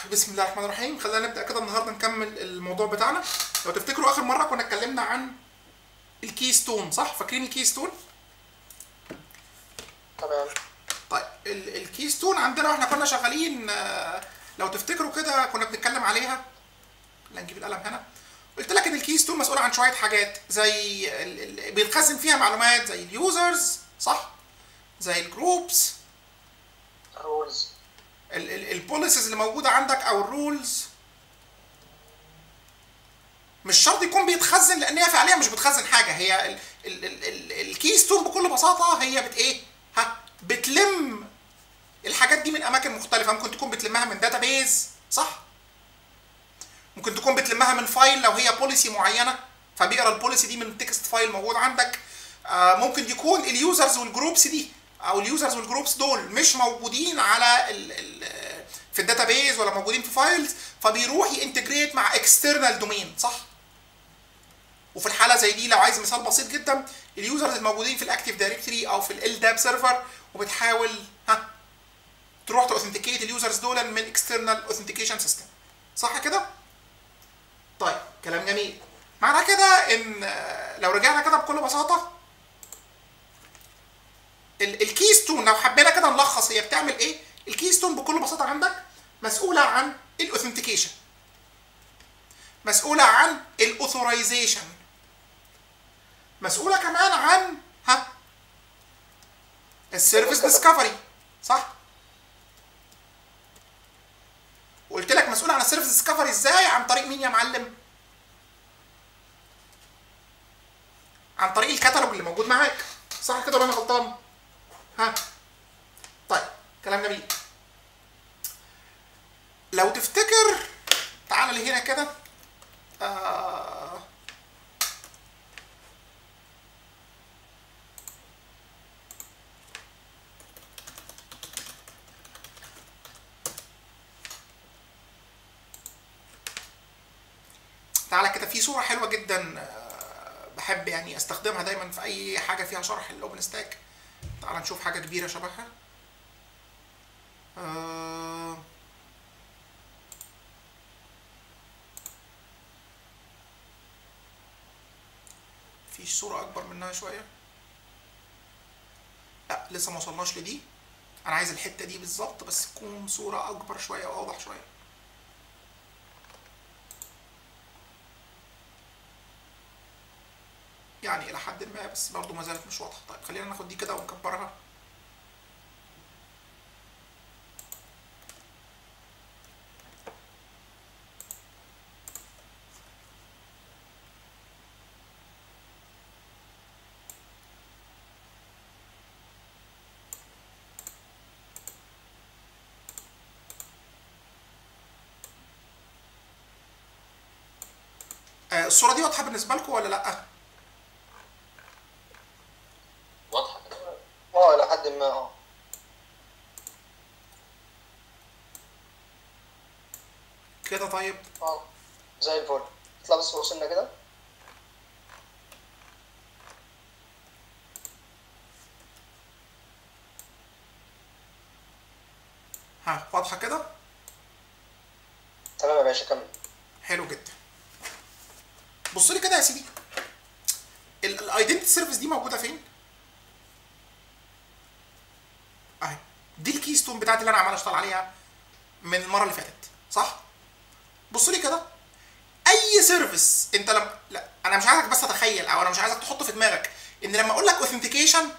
بسم الله الرحمن الرحيم خلينا نبدا كده النهارده نكمل الموضوع بتاعنا لو تفتكروا اخر مره كنا اتكلمنا عن الكيستون صح فاكرين الكيستون تمام طيب ال- الكيستون عندنا واحنا كنا شغالين آه، لو تفتكروا كده كنا بنتكلم عليها لا نجيب القلم هنا قلت لك ان الكيستون مسؤول عن شويه حاجات زي ال- ال- بيتخزن فيها معلومات زي اليوزرز صح زي الجروبس رولز البوليسيز اللي موجوده عندك او الرولز مش شرط يكون بيتخزن لان هي فعليا مش بتخزن حاجه هي الكيستون بكل بساطه هي بت ايه ها بتلم الحاجات دي من اماكن مختلفه ممكن تكون بتلمها من داتابيز صح ممكن تكون بتلمها من فايل لو هي بوليسي معينه فبيقرا البوليسي دي من تكست فايل موجود عندك آه ممكن يكون اليوزرز والجروبس دي او اليوزرز والجروبس دول مش موجودين على ال ال في الداتابيز ولا موجودين في فايلز فبيروح ينتجريت مع اكسترنال دومين صح وفي الحاله زي دي لو عايز مثال بسيط جدا اليوزرز الموجودين في الاكتيف دايركتوري او في ال داب سيرفر وبتحاول ها تروح تاوثنتيكيت اليوزرز دول من اكسترنال اوثنتيكيشن سيستم صح كده طيب كلام جميل معنى كده ان آه، لو رجعنا كده بكل بساطه ال- الكيستون لو حبينا كده نلخص هي بتعمل ايه الكيستون بكل بساطه عندك مسؤوله عن الاوثنتيكيشن مسؤوله عن الاوثورايزيشن مسؤوله كمان عن ها السيرفيس ديسكفري صح وقلت لك مسؤول عن السيرفيس ديسكفري ازاي عن طريق مين يا معلم عن طريق الكتالوج اللي موجود معاك صح كده ولا انا غلطان ها طيب كلام جميل لو تفتكر تعال لهنا كده آه تعالى كده في صورة حلوة جدا آه، بحب يعني استخدمها دايما في اي حاجة فيها شرح الاوبن ستاك تعال نشوف حاجة كبيرة شبهها آه، في صورة أكبر منها شوية لا لسه ما وصلناش لدي أنا عايز الحتة دي بالظبط بس تكون صورة أكبر شوية وأوضح شوية يعني إلى حد ما بس برضه ما زالت مش واضحة طيب خلينا ناخد دي كده ونكبرها آه، الصورة دي واضحة بالنسبة لكم ولا لأ؟ واضحه كده اه الى حد ما اه كده طيب اه زي الفل اطلع بس فوق سنه كده ها واضحة كده؟ تمام يا باشا كمل حلو جدا بص لي كده يا سيدي الايدنتي سيرفيس دي موجوده فين اهي دي الكيستون بتاعتي اللي انا عمال اشتغل عليها من المره اللي فاتت صح بص لي كده اي سيرفيس انت لم... لا انا مش عايزك بس تتخيل او انا مش عايزك تحط في دماغك ان لما اقول لك اوثنتيكيشن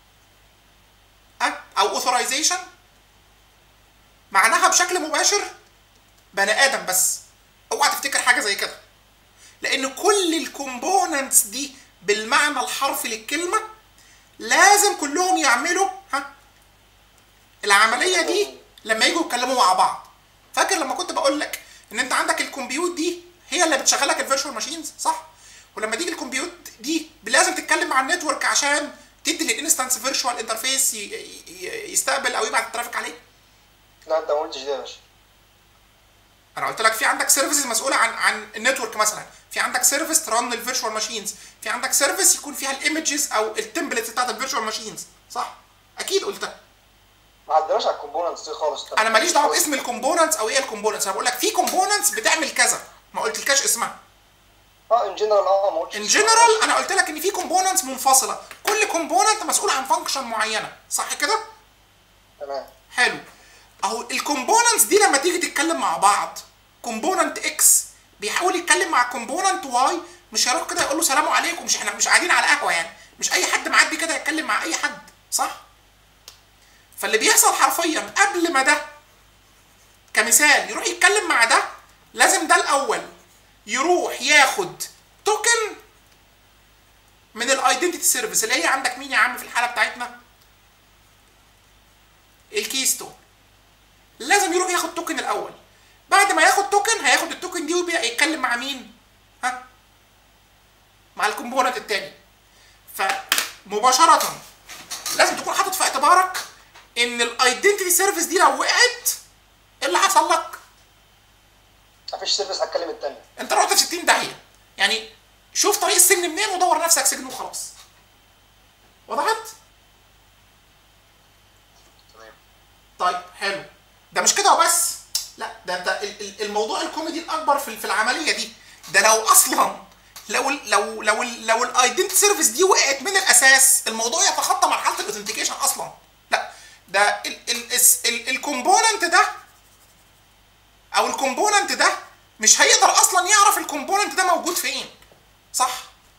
او اوثرايزيشن معناها بشكل مباشر بني ادم بس اوعى تفتكر حاجه زي كده لان كل الكومبوننتس دي بالمعنى الحرفي للكلمه لازم كلهم يعملوا ها العمليه دي لما يجوا يتكلموا مع بعض فاكر لما كنت بقول لك ان انت عندك الكمبيوت دي هي اللي بتشغلك الفيرتشوال ماشينز صح ولما تيجي الكمبيوت دي لازم تتكلم مع النتورك عشان تدي للانستنس فيرتشوال انترفيس يستقبل او يبعت الترافيك عليه لا انت ما قلتش ده يا باشا انا قلت لك في عندك سيرفيسز مسؤوله عن عن النتورك مثلا في عندك سيرفيس ترن الفيرتشوال ماشينز في عندك سيرفيس يكون فيها الايمجز او التمبلتس بتاعت الفيرتشوال ماشينز صح اكيد قلتها ما عدناش على الكومبوننتس دي خالص انا ماليش دعوه باسم الكومبوننتس او ايه الكومبوننتس انا بقول لك في كومبوننتس بتعمل كذا ما قلتلكاش اسمها اه ان جنرال اه ما قلتش ان جنرال انا قلت لك ان في كومبوننتس منفصله كل كومبوننت مسؤول عن فانكشن معينه صح كده تمام حلو اهو الكومبوننتس دي لما تيجي تتكلم مع بعض كومبوننت اكس بيحاول يتكلم مع كومبوننت واي مش هيروح كده يقول له سلام عليكم مش احنا مش قاعدين على قهوه يعني مش اي حد معدي كده يتكلم مع اي حد صح فاللي بيحصل حرفيا قبل ما ده كمثال يروح يتكلم مع ده لازم ده الاول يروح ياخد توكن من الايدنتيتي سيرفيس اللي هي عندك مين يا عم في الحاله بتاعتنا الكيستون لازم يروح ياخد توكن الاول بعد ما ياخد توكن هياخد التوكن دي ويبقى يتكلم مع مين ها مع الكومبوننت التاني فمباشره لازم تكون حاطط في اعتبارك ان الايدنتيتي سيرفيس دي لو وقعت ايه اللي حصل لك مفيش سيرفيس هتكلم التاني انت رحت في 60 داهيه يعني شوف طريق السجن منين ودور نفسك سجن وخلاص وضحت تمام طيب حلو ده مش كده وبس لا ده انت ال- ال- الموضوع الكوميدي الاكبر في في العمليه دي ده لو اصلا لو ال لو لو ال لو الايدنتي سيرفيس دي وقعت من الاساس الموضوع يتخطى مرحله الاوثنتيكيشن اصلا لا ده ال ال الس- ال الكومبوننت ده او الكومبوننت ده مش هيقدر اصلا يعرف الكومبوننت ده موجود فين صح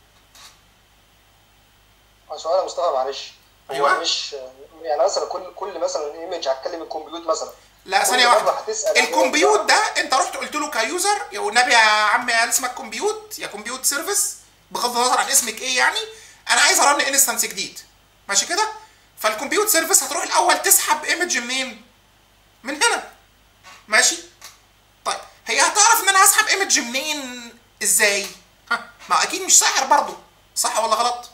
آه، سؤال يا مصطفى معلش هو أيوة. مش يعني مثلا كل كل مثلا ايمج هتكلم الكمبيوتر مثلا لا كل ثانية مرة واحدة هتسأل الكمبيوت ده انت رحت قلت له كيوزر يا والنبي يا عم يا اسمك كمبيوت يا كمبيوت سيرفيس بغض النظر عن اسمك ايه يعني انا عايز ارن انستنس جديد ماشي كده فالكمبيوت سيرفيس هتروح الاول تسحب ايمج منين من هنا ماشي طيب هي هتعرف ان انا هسحب ايمج منين ازاي ها ما اكيد مش ساحر برضو صح ولا غلط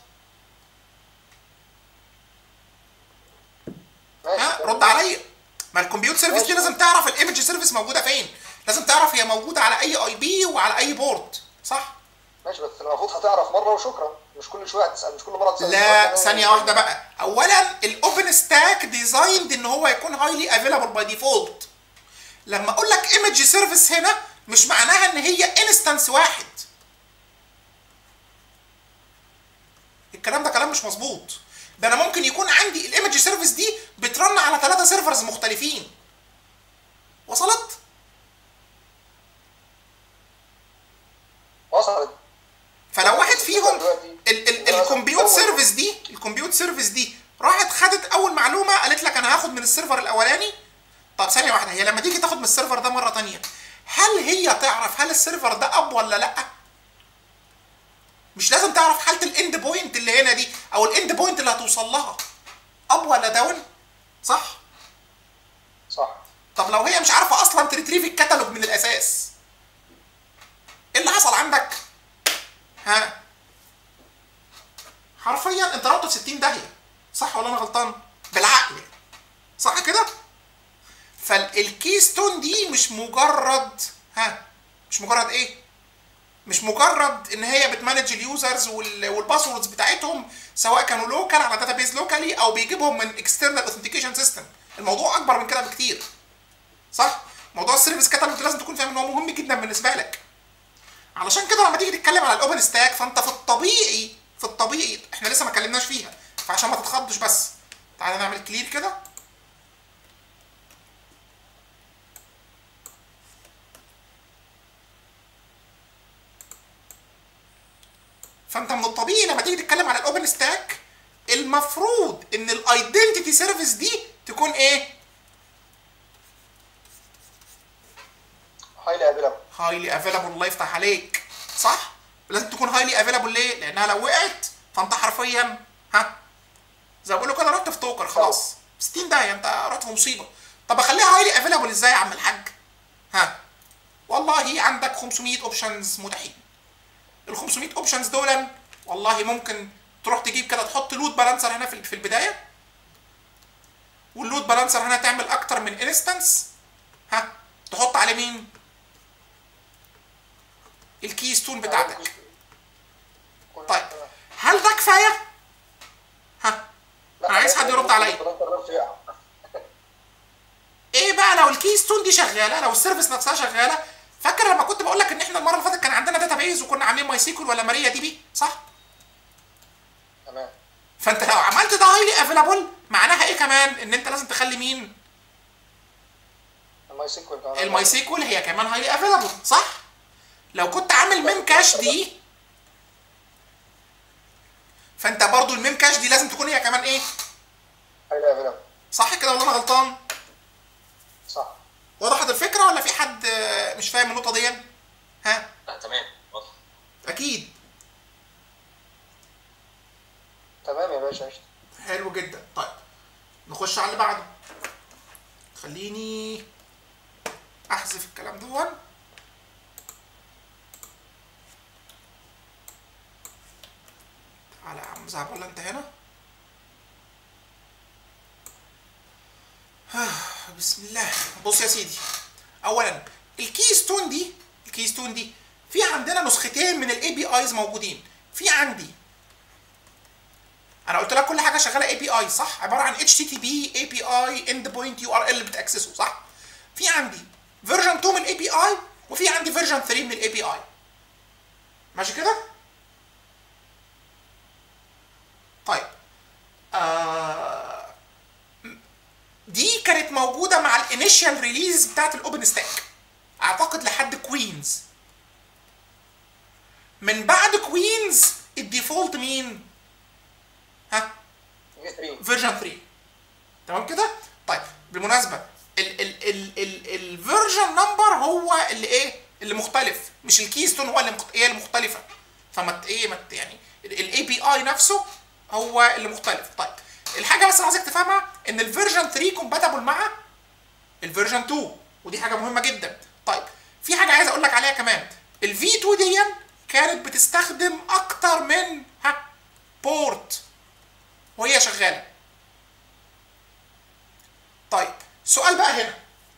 ماشي ها رد عليا ما الكمبيوتر سيرفيس دي لازم تعرف الايمج سيرفيس موجوده فين لازم تعرف هي موجوده على اي اي بي وعلى اي بورد صح ماشي بس المفروض هتعرف مره وشكرا مش كل شويه هتسال مش كل مره تسال لا السؤال ده. ثانيه واحده بقى اولا الاوبن ستاك ديزايند ان هو يكون هايلي افيلابل باي ديفولت لما اقول لك ايمج سيرفيس هنا مش معناها ان هي انستنس واحد الكلام ده كلام مش مظبوط ده انا ممكن يكون عندي الايمج سيرفيس دي بترن على ثلاثه سيرفرز مختلفين وصلت وصلت فلو واحد فيهم دلوقتي ال ال أنا الكمبيوت أول- سيرفيس دي الكمبيوت سيرفيس دي راحت خدت اول معلومه قالت لك انا هاخد من السيرفر الاولاني طب ثانيه واحده هي لما تيجي تاخد من السيرفر ده مره تانية هل هي تعرف هل السيرفر ده اب ولا لا مش لازم تعرف حاله الاند بوينت اللي هنا دي او الاند بوينت اللي هتوصل لها اب ولا داون صح صح طب لو هي مش عارفه اصلا تريتريف الكتالوج من الاساس ايه اللي حصل عندك ها حرفيا انت رحت في 60 داهيه صح ولا انا غلطان بالعقل صح كده فالكيستون دي مش مجرد ها مش مجرد ايه مش مجرد ان هي بتمانج اليوزرز والباسوردز بتاعتهم سواء كانوا لوكال على داتابيز لوكالي او بيجيبهم من اكسترنال اوثنتيكيشن سيستم الموضوع اكبر من كده بكتير صح موضوع السيرفيس كاتالوج لازم تكون فاهم ان هو مهم جدا بالنسبه لك علشان كده لما تيجي تتكلم على الاوبن ستاك فانت في الطبيعي في الطبيعي احنا لسه ما اتكلمناش فيها فعشان ما تتخضش بس تعالى نعمل كلير كده فانت من الطبيعي لما تيجي تتكلم على الاوبن ستاك المفروض ان الايدنتيتي سيرفيس دي تكون ايه هايلي افيلابل هايلي افيلابل الله يفتح عليك صح لازم تكون هايلي افيلابل ليه لانها لو وقعت فانت حرفيا ها زي ما بقول كده رحت في توكر خلاص 60 داهيه انت رحت في مصيبه طب اخليها هايلي افيلابل ازاي يا عم الحاج ها والله عندك 500 اوبشنز متاحين ال 500 اوبشنز دول والله ممكن تروح تجيب كده تحط لود بالانسر هنا في في البدايه واللود بالانسر هنا تعمل اكتر من انستنس ها تحط عليه مين الكيستون بتاعتك طيب هل ده كفايه ها انا عايز حد يرد عليا الكي ستون دي شغاله لو السيرفيس نفسها شغاله فاكر لما كنت بقول لك ان احنا المره اللي فاتت كان عندنا داتا بيز وكنا عاملين ماي سيكول ولا ماريا دي بي صح تمام فانت لو عملت ده هايلي افيلابل معناها ايه كمان ان انت لازم تخلي مين الماي سيكوال كمان الماي سيكول هي كمان هايلي افيلابل صح لو كنت عامل ميم كاش دي فانت برضو الميم كاش دي لازم تكون هي كمان ايه هايلي افيلابل صح كده ولا انا غلطان صح وضحت الفكره ولا في حد آه، مش فاهم النقطه دي ها لا تمام واضح اكيد تمام يا باشا قشطة حلو جدا طيب نخش على اللي بعده خليني احذف الكلام دون تعالى يا عم زعب ولا انت هنا آه، بسم الله بص يا سيدي اولا الكي ستون دي الكي ستون دي في عندنا نسختين من الاي بي ايز موجودين في عندي انا قلت لك كل حاجه شغاله اي بي اي صح عباره عن اتش تي تي بي اي بي اي اند بوينت يو ار ال بتاكسسه صح في عندي فيرجن 2 من الاي بي اي وفي عندي فيرجن 3 من الاي بي اي ماشي كده طيب آه دي كانت موجوده مع الانيشال ريليز بتاعت الاوبن ستاك اعتقد لحد كوينز من بعد كوينز الديفولت مين ها في 3 فيرجن 3 تمام كده طيب بالمناسبه ال ال ال ال الفيرجن نمبر هو اللي ايه اللي مختلف مش الكيستون هو اللي مخت... هي المختلفه فما ت- ايه ما ت- يعني الاي بي اي نفسه هو اللي مختلف طيب الحاجه بس اللي عايزك تفهمها ان الفيرجن 3 كومباتبل مع الفيرجن 2 ودي حاجه مهمه جدا طيب في حاجه عايز اقول لك عليها كمان الفي 2 دي كانت بتستخدم اكتر من ها بورت وهي شغاله طيب سؤال بقى هنا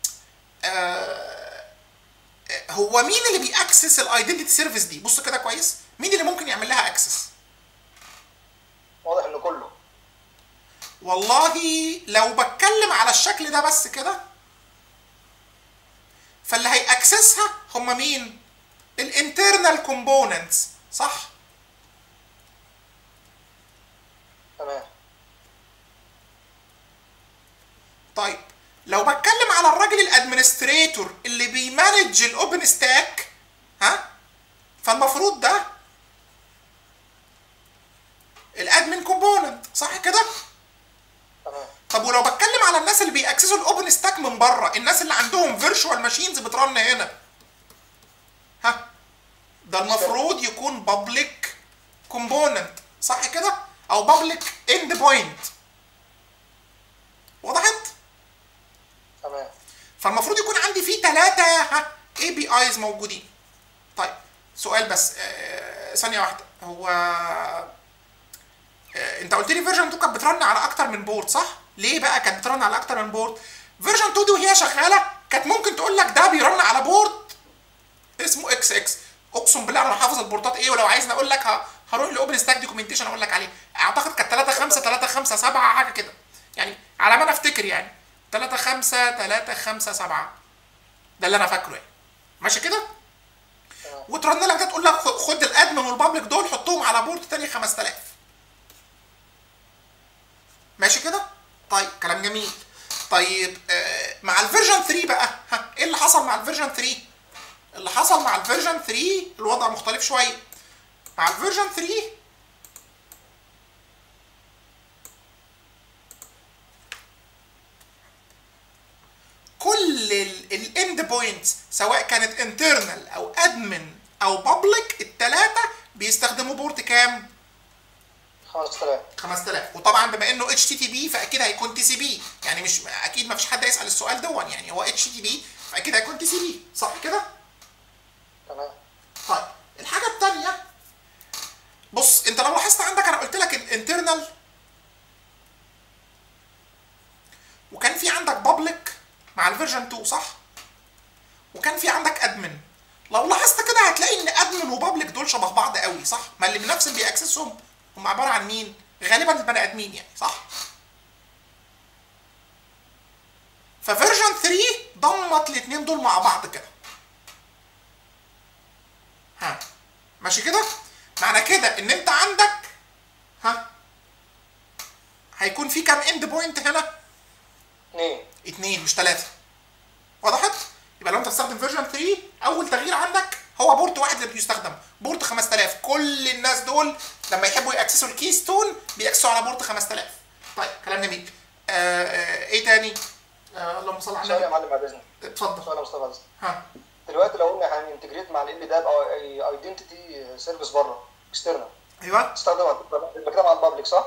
آه هو مين اللي بيأكسس الايدنتيتي سيرفيس دي بص كده كويس مين اللي ممكن يعمل لها اكسس واضح انه كله والله لو بتكلم على الشكل ده بس كده فاللي هيأكسسها هم مين الانترنال كومبوننتس صح تمام طيب لو بتكلم على الراجل الادمنستريتور اللي بيمانج الاوبن ستاك ها فالمفروض ده الادمن كومبوننت صح كده تمام طب ولو بتكلم على الناس اللي بيأكسسوا الاوبن ستاك من بره الناس اللي عندهم فيرتشوال ماشينز بترن هنا ها ده المفروض يكون بابليك كومبوننت صح كده او بابليك اند بوينت وضحت تمام فالمفروض يكون عندي فيه ثلاثة ها اي بي ايز موجودين طيب سؤال بس آه، ثانية واحدة هو آه، انت قلت لي فيرجن 2 كانت بترن على اكتر من بورد صح؟ ليه بقى كانت بترن على اكتر من بورد؟ فيرجن 2 دي وهي شغالة كانت ممكن تقول لك ده بيرن على بورد اسمه اكس اكس اقسم بالله انا حافظ البورتات ايه ولو عايزني اقول لك ه- هروح لاوبن ستاك دوكيومنتيشن اقول لك عليه اعتقد كانت 3 5 3 5 7 حاجه كده يعني على ما انا افتكر يعني 3 5 3 5 7 ده اللي انا فاكره يعني ماشي كده تمام. وترن لك ده تقول لك خ- خد الادمن والبابليك دول حطهم على بورد تاني 5000 ماشي كده طيب كلام جميل طيب آه مع الفيرجن 3 بقى ها ايه اللي حصل مع الفيرجن 3 اللي حصل مع الفيرجن 3 الوضع مختلف شويه مع الفيرجن 3 كل الاند بوينتس سواء كانت انترنال او ادمن او بابليك الثلاثه بيستخدموا بورت كام 5000 5000 وطبعا بما انه اتش تي تي بي فاكيد هيكون تي سي بي يعني مش اكيد ما فيش حد يسال السؤال دون يعني هو اتش تي بي فاكيد هيكون تي سي بي صح كده تمام طيب الحاجه الثانيه بص انت لو لاحظت عندك انا قلت لك الانترنال وكان في عندك بابليك مع الفيرجن 2 صح وكان في عندك ادمن لو لاحظت كده هتلاقي ان ادمن وبابليك دول شبه بعض قوي صح ما اللي بنفس اللي بيأكسسهم هم عباره عن مين غالبا البني ادمين يعني صح ففيرجن 3 ضمت الاثنين دول مع بعض كده ها ماشي كده معنى كده ان انت عندك ها هيكون في كام اند بوينت هنا اثنين اتنين مش تلاتة وضحت؟ يبقى لو انت بتستخدم فيرجن 3 اول تغيير عندك هو بورت واحد اللي بيستخدم بورت 5000 كل الناس دول لما يحبوا ياكسسوا الكيستون بيأكسسوا على بورت 5000 طيب كلام جميل آه آه ايه تاني؟ آه اللهم صل على سؤال يا النبي معلم بعد اذنك اتفضل سؤال يا مصطفى بس ها دلوقتي لو قلنا هننتجريت مع ال داب او اي ايدنتيتي سيرفيس بره اكسترنال ايوه تستخدم على- يبقى كده مع البابليك صح؟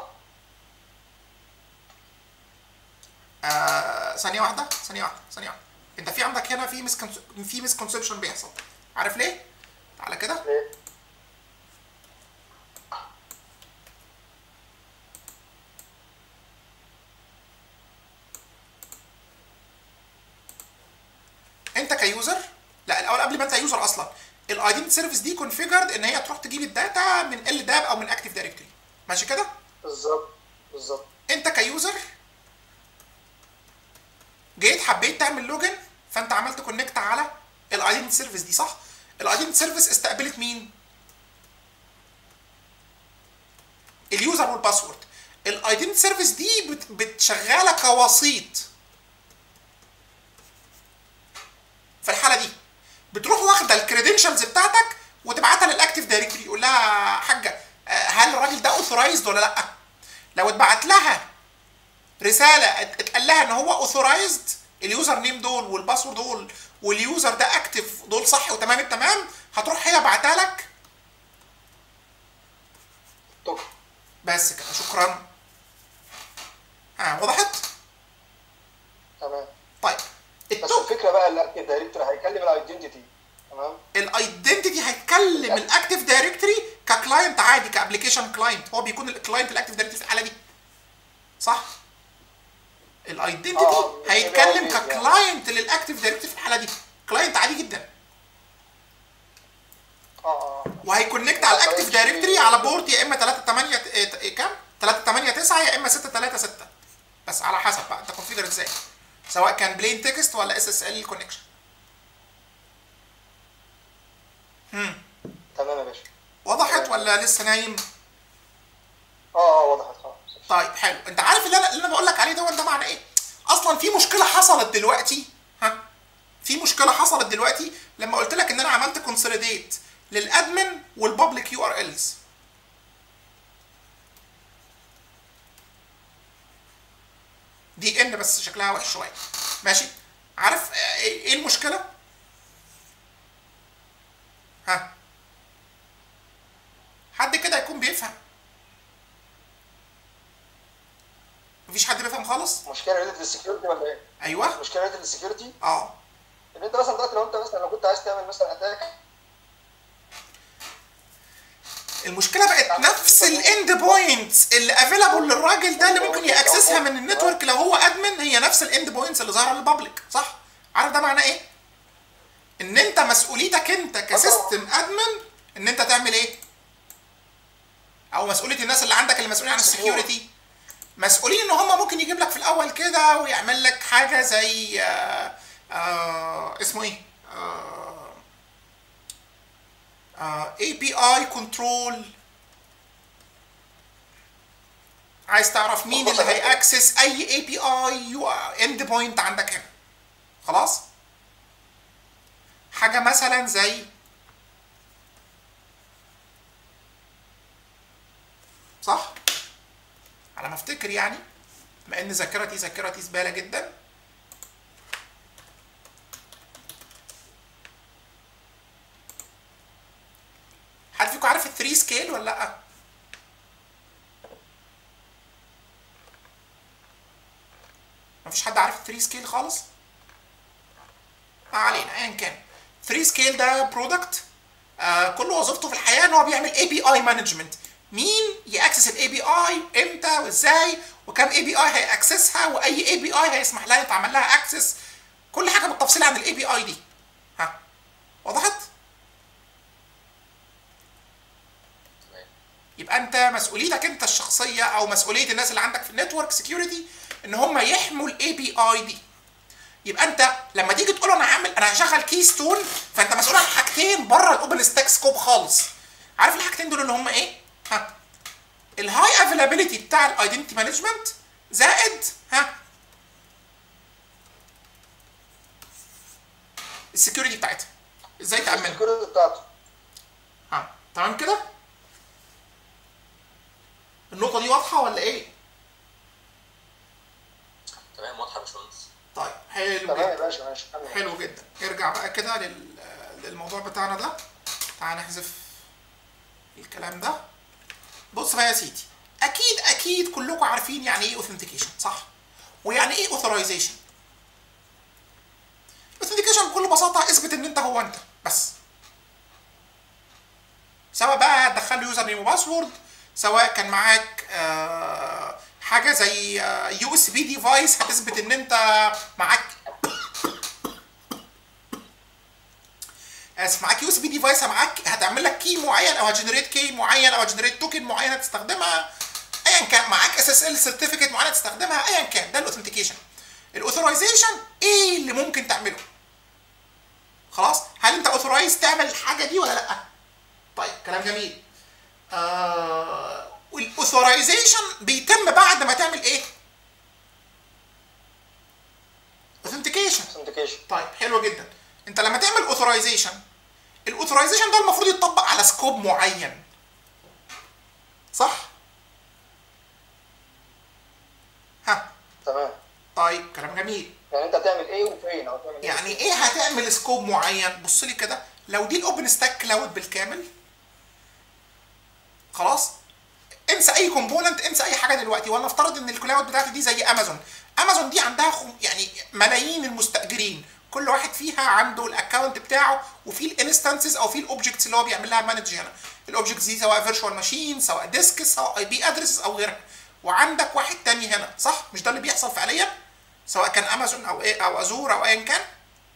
آه ثانية واحدة ثانية واحدة ثانية واحدة انت في عندك هنا في مس في مسكونسبشن بيحصل عارف ليه؟ تعالى كده ليه؟ انت كيوزر لا الاول قبل ما انت يوزر اصلا الايدنتي سيرفيس دي كونفيجرد ان هي تروح تجيب الداتا من ال داب او من اكتيف دايركتوري ماشي كده بالظبط بالظبط انت كيوزر جيت حبيت تعمل لوجن فانت عملت كونكت على الايدنتي سيرفيس دي صح الايدنتي سيرفيس استقبلت مين اليوزر والباسورد الايدنتي سيرفيس دي بت- بتشغاله كوسيط في الحاله دي بتروح واخده الكريدنشالز بتاعتك وتبعتها للاكتيف دايركتوري يقول لها حاجه آه، هل الراجل ده اوثرايزد ولا لا لو اتبعت لها رساله ات- اتقال لها ان هو اوثرايزد اليوزر نيم دول والباسورد دول واليوزر ده اكتف دول صح وتمام التمام هتروح هي بعتها لك توك بس كده شكرا ها وضحت تمام طيب بس التوك الفكره بقى الاكتيف دايركتور هيكلم الايدنتيتي تمام الايدنتيتي هيتكلم الاكتيف دايركتوري ككلاينت عادي كابلكيشن كلاينت هو بيكون الكلاينت الاكتيف دايركتوري في الحاله دي صح الايدنتيتي آه، مش هيتكلم API يعني. ككلاينت للاكتيف دايركتوري في الحاله دي كلاينت عادي جدا اه اه وهيكونكت على الاكتيف دايركتوري على بورت يا اما 3 8 كام 3 8 9 يا اما 6 3 6 بس على حسب بقى انت كونفيجر ازاي سواء كان بلين تكست ولا اس اس ال كونكشن تمام يا باشا وضحت ولا لسه نايم اه اه وضحت خلاص طيب حلو انت عارف اللي انا اللي انا بقول لك عليه ده ده معنى ايه اصلا في مشكله حصلت دلوقتي ها في مشكله حصلت دلوقتي لما قلت لك ان انا عملت كونسوليديت للادمن والبابليك يو ار الز دي ان بس شكلها وحش شويه ماشي عارف اه، ايه ايه المشكله ها حد كده يكون بيفهم مفيش حد بيفهم خالص مشكله ريليتد للسكيورتي ولا ايه؟ ايوه مشكله ريليتد للسكيورتي اه ان انت مثلا دلوقتي لو انت مثلا لو كنت عايز تعمل مثلا اتاك المشكله بقت نفس الاند بوينتس اللي افيلابل للراجل ده اللي ممكن ياكسسها من النتورك لو هو ادمن هي نفس الاند بوينتس اللي ظاهره للبابليك صح عارف ده معناه ايه ان انت مسؤوليتك انت كسيستم ادمن ان انت تعمل ايه او مسؤوليه الناس اللي عندك اللي مسؤولين عن السكيورتي مسؤولين ان هم ممكن يجيب لك في الاول كده ويعمل لك حاجه زي آه آه اسمه ايه اي بي اي كنترول عايز تعرف مين اللي هيأكسس اي اي بي اي يو اند بوينت عندك هنا خلاص حاجه مثلا زي صح على ما افتكر يعني بما ان ذاكرتي ذاكرتي زباله جدا حد فيكم عارف الثري سكيل ولا لا مفيش حد عارف الثري سكيل خالص ما علينا ايا كان 3 سكيل ده برودكت آه كل وظيفته في الحياه ان هو بيعمل اي بي اي مانجمنت مين ياكسس الاي بي اي امتى وازاي وكم اي بي اي هياكسسها واي اي بي اي هيسمح لها يتعمل لها اكسس كل حاجه بالتفصيل عن الاي بي اي دي ها وضحت تمام يبقى انت مسؤوليتك انت الشخصيه او مسؤوليه الناس اللي عندك في النتورك سكيورتي ان هم يحموا الاي بي اي دي يبقى انت لما تيجي تقول انا هعمل انا هشغل كي ستون فانت مسؤول عن حاجتين بره الاوبن ستاك سكوب خالص عارف الحاجتين دول اللي هم ايه ها الهاي افيلابيلتي بتاع الايدنتي مانجمنت زائد ها السكيورتي بتاعتها ازاي تامنها السكيورتي بتاعته ها تمام كده النقطه دي واضحه ولا ايه تمام واضحه يا باشمهندس طيب حلو تمام يا جدا باشا ماشي كمل. حلو جدا ارجع بقى كده لل... للموضوع بتاعنا ده تعال نحذف الكلام ده بص بقى يا سيدي اكيد اكيد كلكم عارفين يعني ايه اوثنتيكيشن صح ويعني ايه اوثرايزيشن اوثنتيكيشن بكل بساطه اثبت ان انت هو انت بس سواء بقى هتدخل له يوزر نيم وباسورد سواء كان معاك آه حاجه زي يو اس بي ديفايس هتثبت ان انت معاك اسف معاك يو اس بي ديفايس معاك هتعمل لك كي معين او هتجنريت كي معين او هتجنريت توكن معينه تستخدمها ايا كان معاك اس اس ال سيرتيفيكت معينه تستخدمها ايا كان ده الاوثنتيكيشن الاوثرايزيشن ايه اللي ممكن تعمله خلاص هل انت اوثرايز تعمل الحاجه دي ولا لا طيب كلام جميل آه والاوثرايزيشن بيتم بعد ما تعمل ايه اوثنتيكيشن اوثنتيكيشن طيب حلو جدا انت لما تعمل اوثرايزيشن الاوثرايزيشن ده المفروض يتطبق على سكوب معين صح ها تمام طيب كلام جميل يعني انت هتعمل ايه وفين او تعمل ايه يعني ايه هتعمل سكوب معين بص لي كده لو دي الاوبن ستاك كلاود بالكامل خلاص انسى اي كومبوننت انسى اي حاجه دلوقتي ولا افترض ان الكلاود بتاعتي دي زي امازون امازون دي عندها خم... يعني ملايين المستاجرين كل واحد فيها عنده الاكونت بتاعه وفي الانستنسز او في الاوبجكتس اللي هو بيعمل لها مانج هنا الاوبجكتس دي سواء فيرتشوال ماشين سواء ديسكس سواء اي بي ادريسز او غيرها وعندك واحد تاني هنا صح مش ده اللي بيحصل فعليا سواء كان امازون او ايه او ازور او ايا كان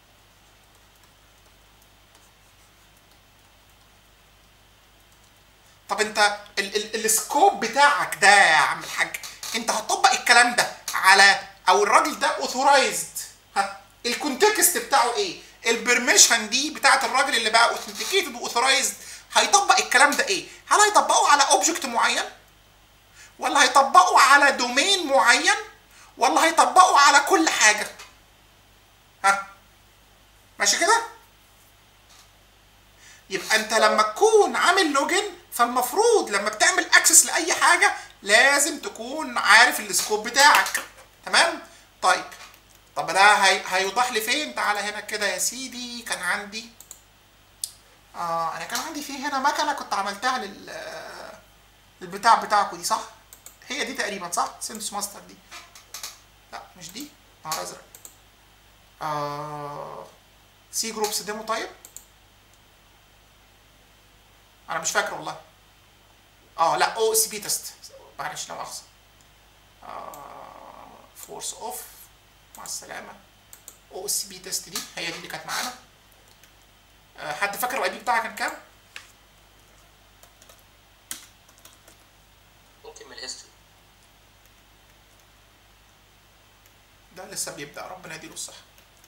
طب انت ال- ال- السكوب بتاعك ده يا عم الحاج انت هتطبق الكلام ده على او الراجل ده اوثورايزد ها الكونتكست بتاعه ايه البرميشن دي بتاعت الراجل اللي بقى اوثنتيكيتد واوثورايزد هيطبق الكلام ده ايه هل هيطبقه على اوبجكت معين ولا هيطبقه على دومين معين ولا هيطبقه على كل حاجه ها ماشي كده يبقى انت لما تكون عامل لوجن فالمفروض لما بتعمل اكسس لاي حاجه لازم تكون عارف السكوب بتاعك تمام طيب طب ده هي... هيوضح لي فين تعالى هنا كده يا سيدي كان عندي اه انا كان عندي في هنا مكنه كنت عملتها لل البتاع بتاعكم دي صح هي دي تقريبا صح سينس ماستر دي لا مش دي نهار ازرق آه سي جروبس ديمو طيب انا مش فاكر والله اه لا او اس بي تيست معلش لا مؤاخذه فورس اوف مع السلامه او اس بي تيست دي هي دي اللي كانت معانا آه حد فاكر الاي بي بتاعها كان كام؟ ممكن من الهيستوري ده لسه بيبدا ربنا يديله الصحه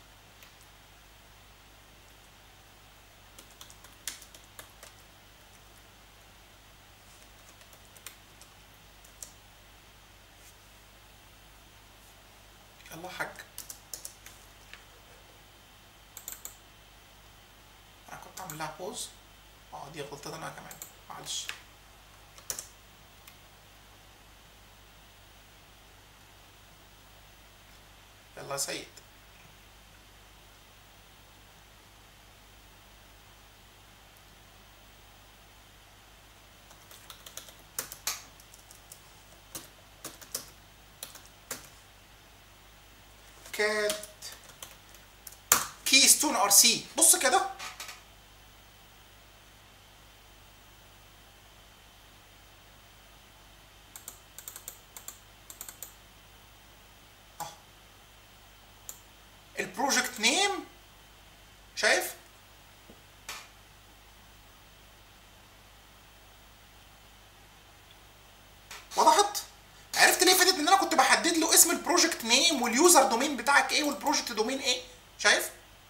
يلا حاج انا كنت عامل لها بوز اه دي غلطتي انا كمان معلش يلا يا سيد كات كيستون ار سي بص كده البروجكت نيم شايف وضحت عرفت ليه فاتت ان انا كنت بحدد له اسم البروجكت نيم نيم واليوزر دومين بتاعك ايه والبروجكت دومين ايه شايف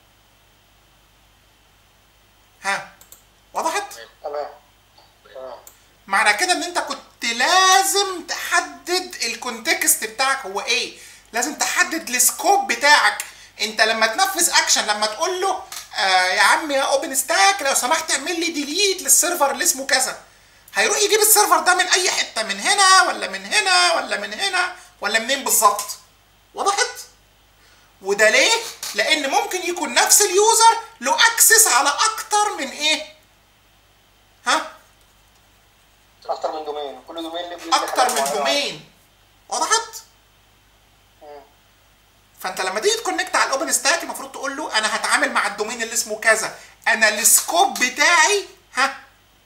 ها وضحت تمام تمام معنى كده ان انت كنت لازم تحدد الكونتكست بتاعك هو ايه لازم تحدد السكوب بتاعك انت لما تنفذ اكشن لما تقول له آه يا عم يا اوبن ستاك لو سمحت اعمل لي ديليت للسيرفر اللي اسمه كذا هيروح يجيب السيرفر ده من اي حته من هنا ولا من هنا ولا من هنا ولا منين بالظبط وضحت وده ليه لان ممكن يكون نفس اليوزر له اكسس على اكتر من ايه ها اكتر من دومين كل دومين ليه بيدي اكتر حاجات من معينة. دومين وضحت مم. فانت لما تيجي تكونكت على الاوبن ستاك المفروض تقول له انا هتعامل مع الدومين اللي اسمه كذا انا السكوب بتاعي ها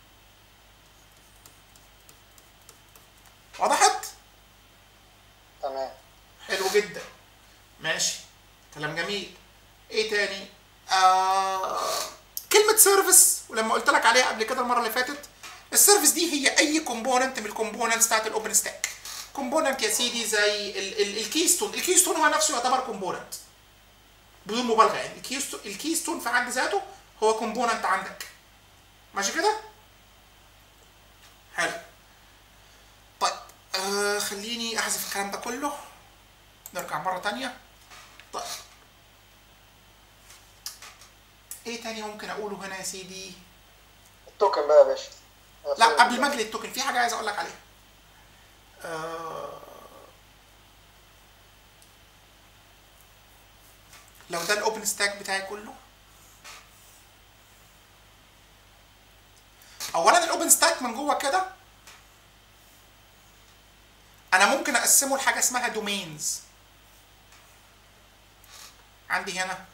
وضحت تمام حلو جدا ماشي كلام جميل ايه تاني آه... كلمة سيرفيس ولما قلت لك عليها قبل كده المرة اللي فاتت السيرفيس دي هي اي كومبوننت من الكومبوننتس بتاعت الاوبن ستاك كومبوننت يا سيدي زي الكيستون الكيستون هو نفسه يعتبر كومبوننت بدون مبالغه يعني الكيستون الكيستون في حد ذاته هو كومبوننت عندك ماشي كده حلو طيب آه خليني احذف الكلام ده كله نرجع مرة تانية طيب ايه تاني ممكن اقوله هنا يا سيدي التوكن بقى يا باشا لا قبل ما اجري التوكن في حاجة عايز اقول لك عليها آه لو ده الاوبن ستاك بتاعي كله اولا الاوبن ستاك من جوه كده انا ممكن اقسمه لحاجه اسمها دومينز عندي هنا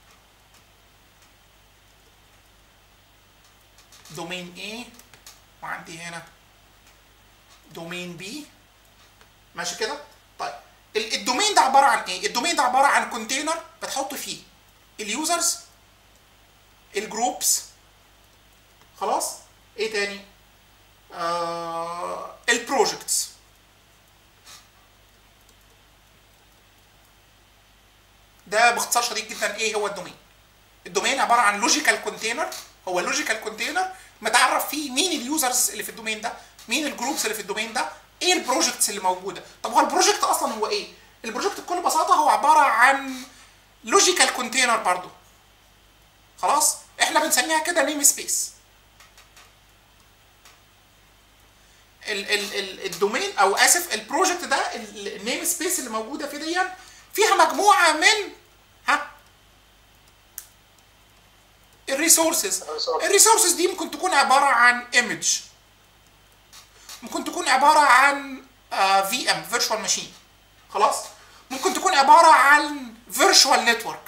دومين A وعندي هنا دومين B ماشي كده طيب ال- الدومين ده عباره عن ايه الدومين ده عباره عن كونتينر بتحط فيه اليوزرز الجروبس خلاص ايه تاني آه البروجكتس ده باختصار شديد جدا ايه هو الدومين الدومين عباره عن لوجيكال كونتينر هو لوجيكال كونتينر متعرف فيه مين اليوزرز اللي في الدومين ده مين الجروبس اللي في الدومين ده ايه البروجكتس اللي موجوده طب هو البروجكت اصلا هو ايه البروجكت بكل بساطه هو عباره عن لوجيكال كونتينر برضو خلاص احنا بنسميها كده نيم سبيس ال ال ال الدومين او اسف البروجكت ده النيم سبيس اللي موجوده فيه دي فيها مجموعه من ها الريسورسز الريسورس. الريسورسز دي ممكن تكون عباره عن ايمج ممكن تكون عباره عن في ام فيرتشوال ماشين خلاص ممكن تكون عباره عن فيرتشوال نتورك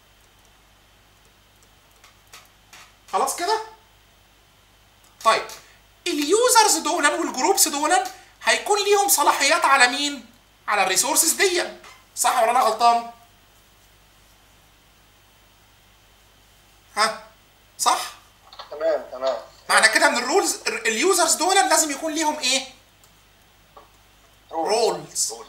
خلاص كده طيب اليوزرز دول والجروبس دول هيكون ليهم صلاحيات على مين على الريسورسز دي صح ولا انا غلطان ها صح تمام تمام معنى كده ان الرولز اليوزرز دول لازم يكون ليهم ايه رولز رول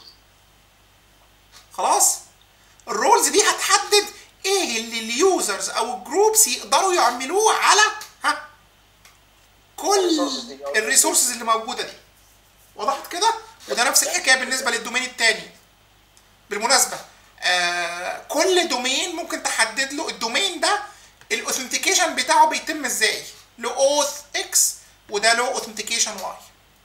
خلاص الرولز دي هتحدد ايه اللي اليوزرز او الجروبس يقدروا يعملوه على ها كل الريسورسز دي. الريسورسز اللي موجوده دي وضحت كده وده نفس الحكايه بالنسبه للدومين الثاني بالمناسبه آه كل دومين ممكن تحدد له الدومين ده الاوثنتيكيشن بتاعه بيتم ازاي له اوث اكس وده له اوثنتيكيشن واي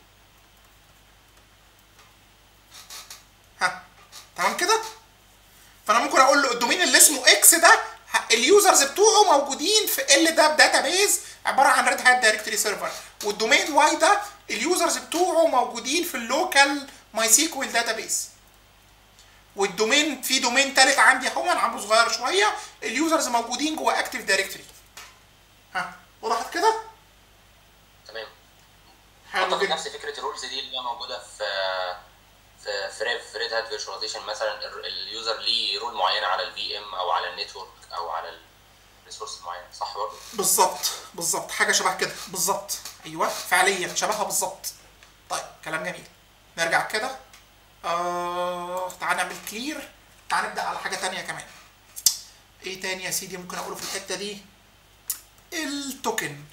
ها تمام كده فانا ممكن اقول له الدومين اللي اسمه اكس ده ه- اليوزرز بتوعه موجودين في ال ده داتابيز عباره عن ريد هات دايركتوري سيرفر والدومين واي ده اليوزرز بتوعه موجودين في اللوكال ماي سيكوال داتابيز والدومين في دومين تالت عندي اهو انا عامله صغير شويه اليوزرز موجودين جوه اكتيف دايركتوري ها وضحت كده تمام حلو اعتقد جدا نفس فكره الرولز دي اللي هي موجوده في في في ريف في ريد هات فيرتشواليزيشن مثلا ال- اليوزر ليه رول معينه على الفي ام او على النتورك او على الريسورس معين صح برضه؟ بالظبط بالظبط حاجه شبه كده بالظبط ايوه فعليا شبهها بالظبط طيب كلام جميل نرجع كده آه تعال نعمل كلير تعال نبدا على حاجه تانية كمان ايه تاني يا سيدي ممكن اقوله في الحته دي التوكن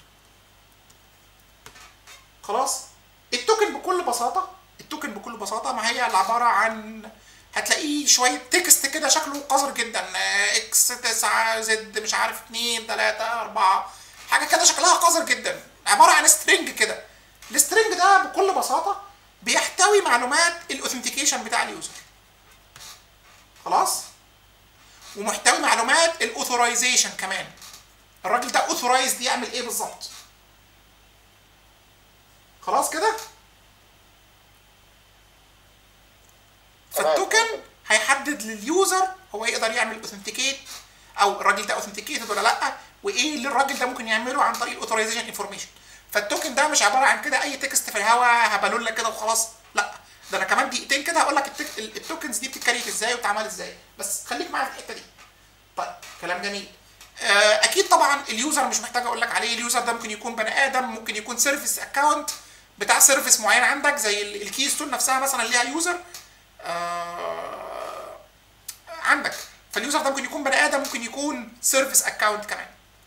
خلاص التوكن بكل بساطه التوكن بكل بساطه ما هي اللي عباره عن هتلاقيه شويه تكست كده شكله قذر جدا آه، اكس 9 زد مش عارف 2 3 4 حاجه كده شكلها قذر جدا عباره عن سترينج كده السترينج ده بكل بساطه بيحتوي معلومات الاوثنتيكيشن بتاع اليوزر خلاص ومحتوي معلومات الاوثورايزيشن كمان الراجل ده اوثورايزد يعمل ايه بالظبط خلاص كده فالتوكن هيحدد لليوزر هو يقدر يعمل اوثنتيكيت او الراجل ده اوثنتيكيتد ولا لا وايه اللي الراجل ده ممكن يعمله عن طريق الاوثورايزيشن انفورميشن فالتوكن ده مش عباره عن كده اي تكست في الهواء هبلول كده وخلاص لا ده انا كمان دقيقتين كده هقول لك التك... التوكنز دي بتتكريت ازاي وبتتعمل ازاي بس خليك معايا في الحته دي طيب كلام جميل آه، اكيد طبعا اليوزر مش محتاج اقول لك عليه اليوزر ده ممكن يكون بني ادم ممكن يكون سيرفيس اكونت بتاع سيرفيس معين عندك زي ال- الكي ستون نفسها مثلا ليها يوزر آه، عندك فاليوزر ده ممكن يكون بني ادم ممكن يكون سيرفيس اكونت كمان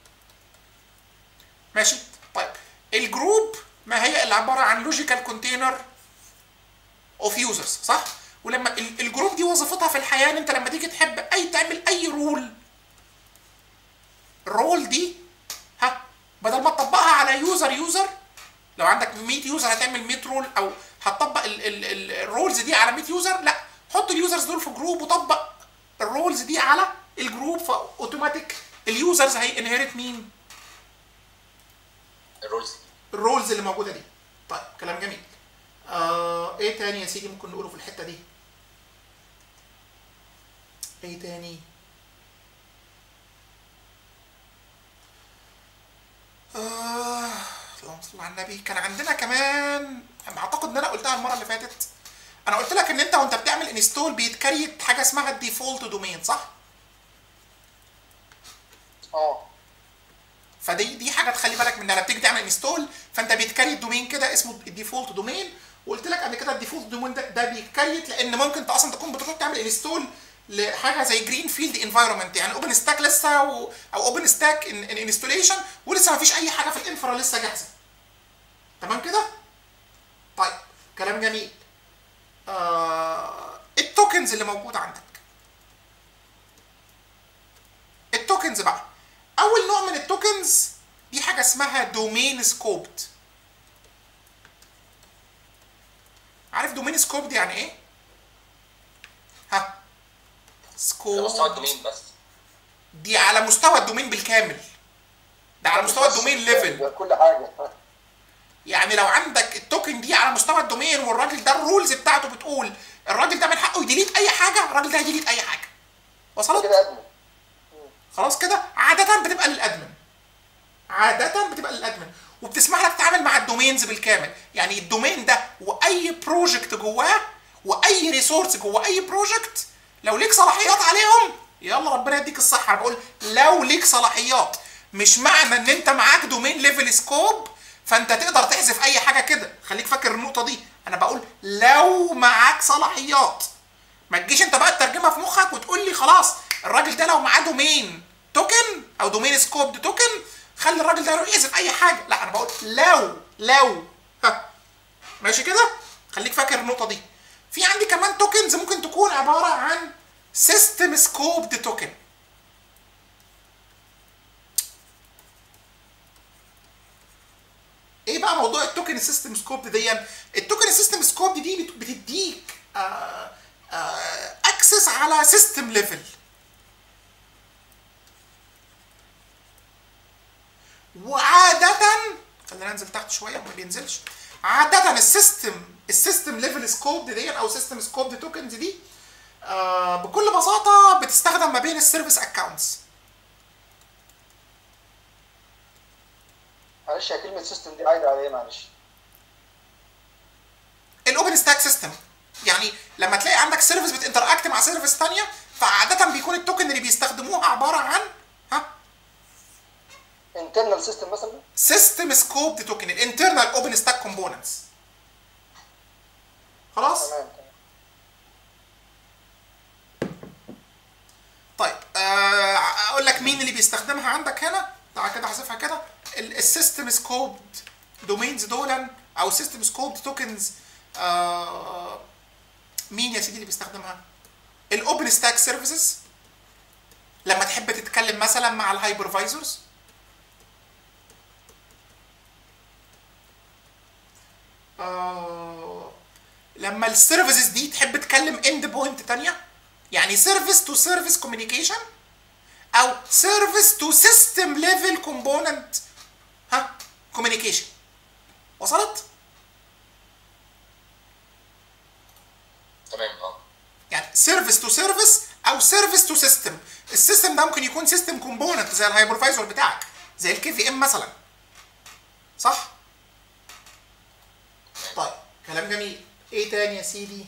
ماشي طيب الجروب ما هي اللي عباره عن لوجيكال كونتينر اوف يوزرز صح ولما ال- الجروب دي وظيفتها في الحياه ان انت لما تيجي تحب اي تعمل اي رول الرول دي ها بدل ما تطبقها على يوزر يوزر لو عندك 100 يوزر هتعمل 100 رول او هتطبق ال- ال- ال- الرولز دي على 100 يوزر لا حط اليوزرز دول في جروب وطبق الرولز دي على الجروب فاوتوماتيك اليوزرز هينهرت مين الرولز الرولز اللي موجوده دي طيب كلام جميل آه ايه تاني يا سيدي ممكن نقوله في الحته دي ايه تاني آه اللهم صل على النبي كان عندنا كمان اعتقد ان انا قلتها المره اللي فاتت انا قلت لك ان انت وانت بتعمل انستول بيتكريت حاجه اسمها الديفولت دومين صح اه فدي دي حاجه تخلي بالك منها لما بتيجي تعمل انستول فانت بيتكريت دومين كده اسمه الديفولت دومين وقلت لك قبل كده الديفولت دومين ده, ده بيتكريت لان ممكن انت اصلا تكون بتروح تعمل انستول لحاجه زي جرين فيلد انفايرمنت يعني اوبن ستاك لسه و او اوبن ستاك ان انستوليشن ولسه ما فيش اي حاجه في الانفرا لسه جاهزه تمام كده طيب كلام جميل آه التوكنز اللي موجوده عندك التوكنز بقى اول نوع من التوكنز دي حاجه اسمها دومين سكوبد عارف دومين سكوبد يعني ايه ها ده مستوى سكوب الدومين بس دي على مستوى الدومين بالكامل ده على مستوى الدومين ليفل كل حاجه يعني لو عندك التوكن دي على مستوى الدومين والراجل ده الرولز بتاعته بتقول الراجل ده من حقه يديليت اي حاجه الراجل ده هيديليت اي حاجه وصلت كده ادمن خلاص كده عادة بتبقى للادمن عادة بتبقى للادمن وبتسمح لك تتعامل مع الدومينز بالكامل يعني الدومين ده واي بروجكت جواه واي ريسورس جوه اي بروجكت لو ليك صلاحيات عليهم يلا ربنا يديك الصحة انا بقول لو ليك صلاحيات مش معنى ان انت معاك دومين ليفل سكوب فانت تقدر تحذف اي حاجة كده خليك فاكر النقطة دي انا بقول لو معاك صلاحيات ما تجيش انت بقى تترجمها في مخك وتقول لي خلاص الراجل ده لو معاه دومين توكن او دومين سكوب توكن خلي الراجل ده يروح يحذف اي حاجه لا انا بقول لو لو ها ماشي كده خليك فاكر النقطه دي في عندي كمان توكنز ممكن تكون عباره عن سيستم سكوب توكن ايه بقى موضوع التوكن سيستم سكوب دي التوكن سيستم سكوب دي بت- بتديك اكسس على سيستم ليفل وعادة خلينا ننزل تحت شوية ما بينزلش عادة السيستم السيستم ليفل سكوب دي او سيستم سكوب توكنز دي آه بكل بساطة بتستخدم ما بين السيرفيس اكونتس معلش هي كلمه سيستم دي عايده على ايه معلش الاوبن ستاك سيستم يعني لما تلاقي عندك سيرفيس بتنتراكت مع سيرفيس ثانيه فعاده بيكون التوكن اللي بيستخدموها عباره عن ها انترنال سيستم مثلا سيستم سكوب توكن الانترنال اوبن ستاك كومبوننتس خلاص تمام عندك مين اللي بيستخدمها عندك هنا تعال كده احذفها كده السيستم سكوب دومينز دولا او سيستم سكوب توكنز مين يا سيدي اللي بيستخدمها الاوبن ستاك سيرفيسز لما تحب تتكلم مثلا مع الهايبرفايزرز آه لما السيرفيسز دي تحب تكلم اند بوينت تانية يعني سيرفيس تو سيرفيس كوميونيكيشن او سيرفيس تو سيستم ليفل كومبوننت ها كوميونيكيشن وصلت؟ تمام اه يعني سيرفيس تو سيرفيس او سيرفيس تو سيستم السيستم ده ممكن يكون سيستم كومبوننت زي الهايبرفايزر بتاعك زي الكي في ام مثلا صح طيب كلام جميل ايه تاني يا سيدي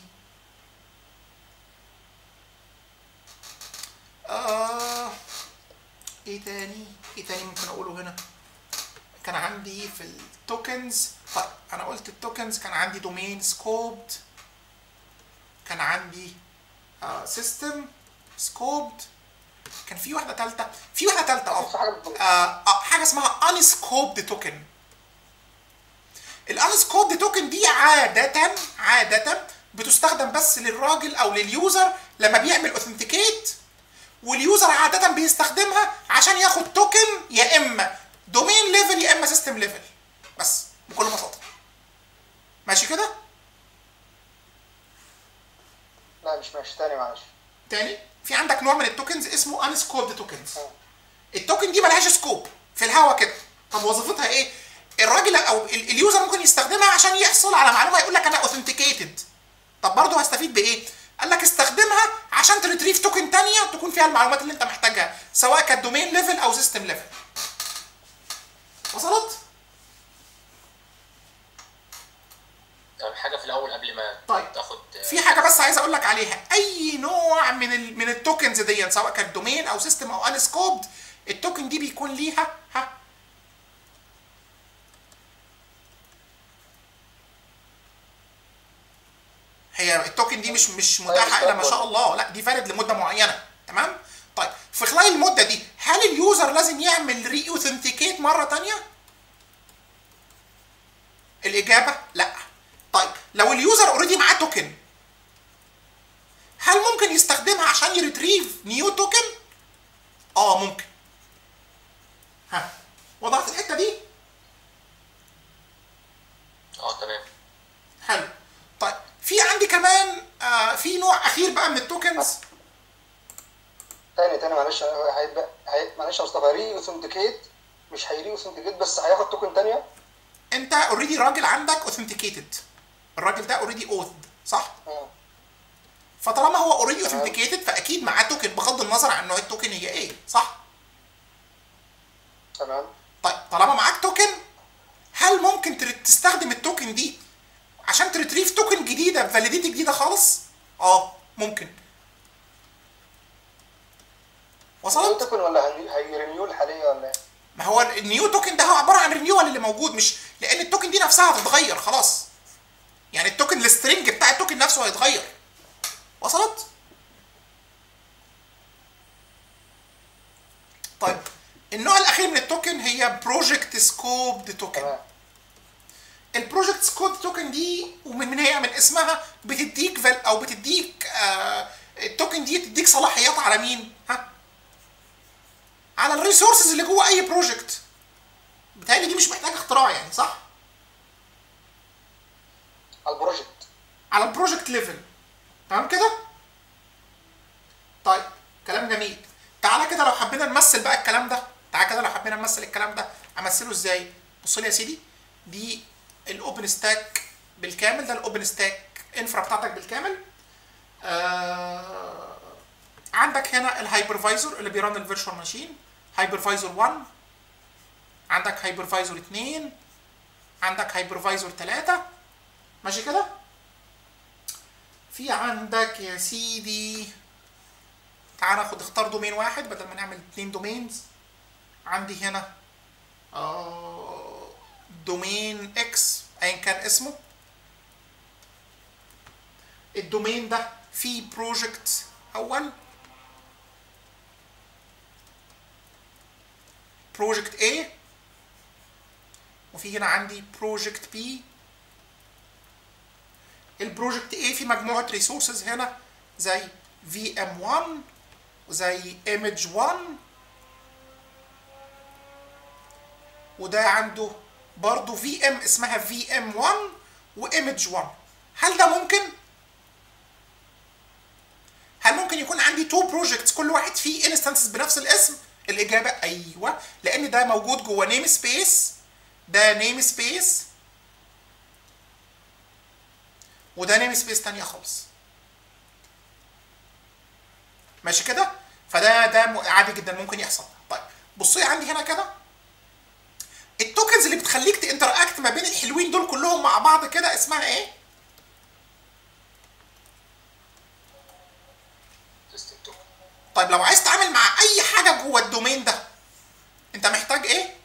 آه ايه تاني ايه تاني ممكن اقوله هنا كان عندي في التوكنز طيب انا قلت التوكنز كان عندي دومين سكوبد كان عندي سيستم سكوبد كان في واحده ثالثه في واحده ثالثه في اه حاجه بت- آه، آه، حاجه اسمها انسكوبد توكن الانسكوبد توكن دي عاده عاده بتستخدم بس للراجل او لليوزر لما بيعمل اوثنتيكيت واليوزر عاده بيستخدمها عشان ياخد توكن يا اما دومين ليفل يا اما سيستم ليفل بس بكل بساطه ماشي كده لا مش ماشي تاني معلش تاني في عندك نوع من التوكنز اسمه انسكوبد توكنز التوكن دي ملهاش سكوب في الهوا كده طب وظيفتها ايه الراجل او ال- اليوزر ممكن يستخدمها عشان يحصل على معلومه يقول لك انا اوثنتيكيتد طب برضه هستفيد بايه قال لك استخدمها عشان تريتريف توكن تانية تكون فيها المعلومات اللي انت محتاجها سواء كانت دومين ليفل او سيستم ليفل وصلت تمام حاجه في الاول قبل ما طيب. تاخد في حاجه بس عايز اقول لك عليها اي نوع من ال من التوكنز دي سواء كانت دومين او سيستم او انسكوبد التوكن دي بيكون ليها ها هي التوكن دي مش مش متاحه الا ما شاء الله لا دي فالid لمده معينه تمام طيب في خلال المده دي هل اليوزر لازم يعمل ري اوثنتيكيت مره تانية الاجابه لا طيب لو اليوزر اوريدي معاه توكن هل ممكن يستخدمها عشان يريتريف نيو توكن اه ممكن ها وضحت الحته دي اه تمام حلو طيب في عندي كمان آه في نوع اخير بقى من التوكنز تاني تاني معلش هيبقى هي... معلش يا مصطفى ري اوثنتيكيت مش هيري اوثنتيكيت بس هياخد توكن تانية انت اوريدي راجل عندك اوثنتيكيتد الراجل ده اوريدي اوثد صح مم. فطالما هو اوريدي اوثنتيكيتد فاكيد معاه توكن بغض النظر عن نوع التوكن هي ايه صح تمام طيب طالما معاك توكن هل ممكن تر- تستخدم التوكن دي عشان تريتريف توكن جديده بفاليديتي جديده خالص اه ممكن وصلت توكن ولا هي- هيرينيو الحالية ولا ايه؟ ما هو النيو توكن ده هو عباره عن رينيوال اللي موجود مش لان التوكن دي نفسها هتتغير خلاص يعني التوكن السترنج بتاع التوكن نفسه هيتغير وصلت طيب النوع الاخير من التوكن هي بروجكت سكوب توكن تمام البروجكت سكوب توكن دي ومن من هي من اسمها بتديك فال او بتديك آه التوكن دي تديك صلاحيات على مين ها على الريسورسز اللي جوه اي بروجكت بتهيألي دي مش محتاجه اختراع يعني صح على البروجكت على البروجكت ليفل تمام كده طيب كلام جميل تعالى كده لو حبينا نمثل بقى الكلام ده تعالى كده لو حبينا نمثل الكلام ده امثله ازاي بص لي يا سيدي دي الاوبن ستاك بالكامل ده الاوبن ستاك انفرا بتاعتك بالكامل آه عندك هنا الهايبرفايزر اللي بيرن الفيرشوال ماشين هايبرفايزر 1 عندك هايبرفايزر 2 عندك هايبرفايزر 3 ماشي كده في عندك يا سيدي تعال ناخد اختار دومين واحد بدل ما نعمل اتنين دومينز عندي هنا آه، دومين اكس ايا كان اسمه الدومين ده فيه بروجكت اول بروجكت A وفي هنا عندي بروجكت B البروجكت A في مجموعة ريسورسز هنا زي VM1 وزي Image1 وده عنده برضه VM اسمها VM1 وإيمج1 هل ده ممكن؟ هل ممكن يكون عندي تو بروجكتس كل واحد فيه انستنسز بنفس الاسم؟ الإجابة أيوه لأن ده موجود جوه نيم سبيس ده نيم سبيس وده نيم سبيس تانية خالص ماشي كده فده ده م- عادي جدا ممكن يحصل طيب بصي عندي هنا كده التوكنز اللي بتخليك تانتراكت ما بين الحلوين دول كلهم مع بعض كده اسمها ايه سيستم توكن طيب لو عايز تتعامل مع اي حاجه جوه الدومين ده انت محتاج ايه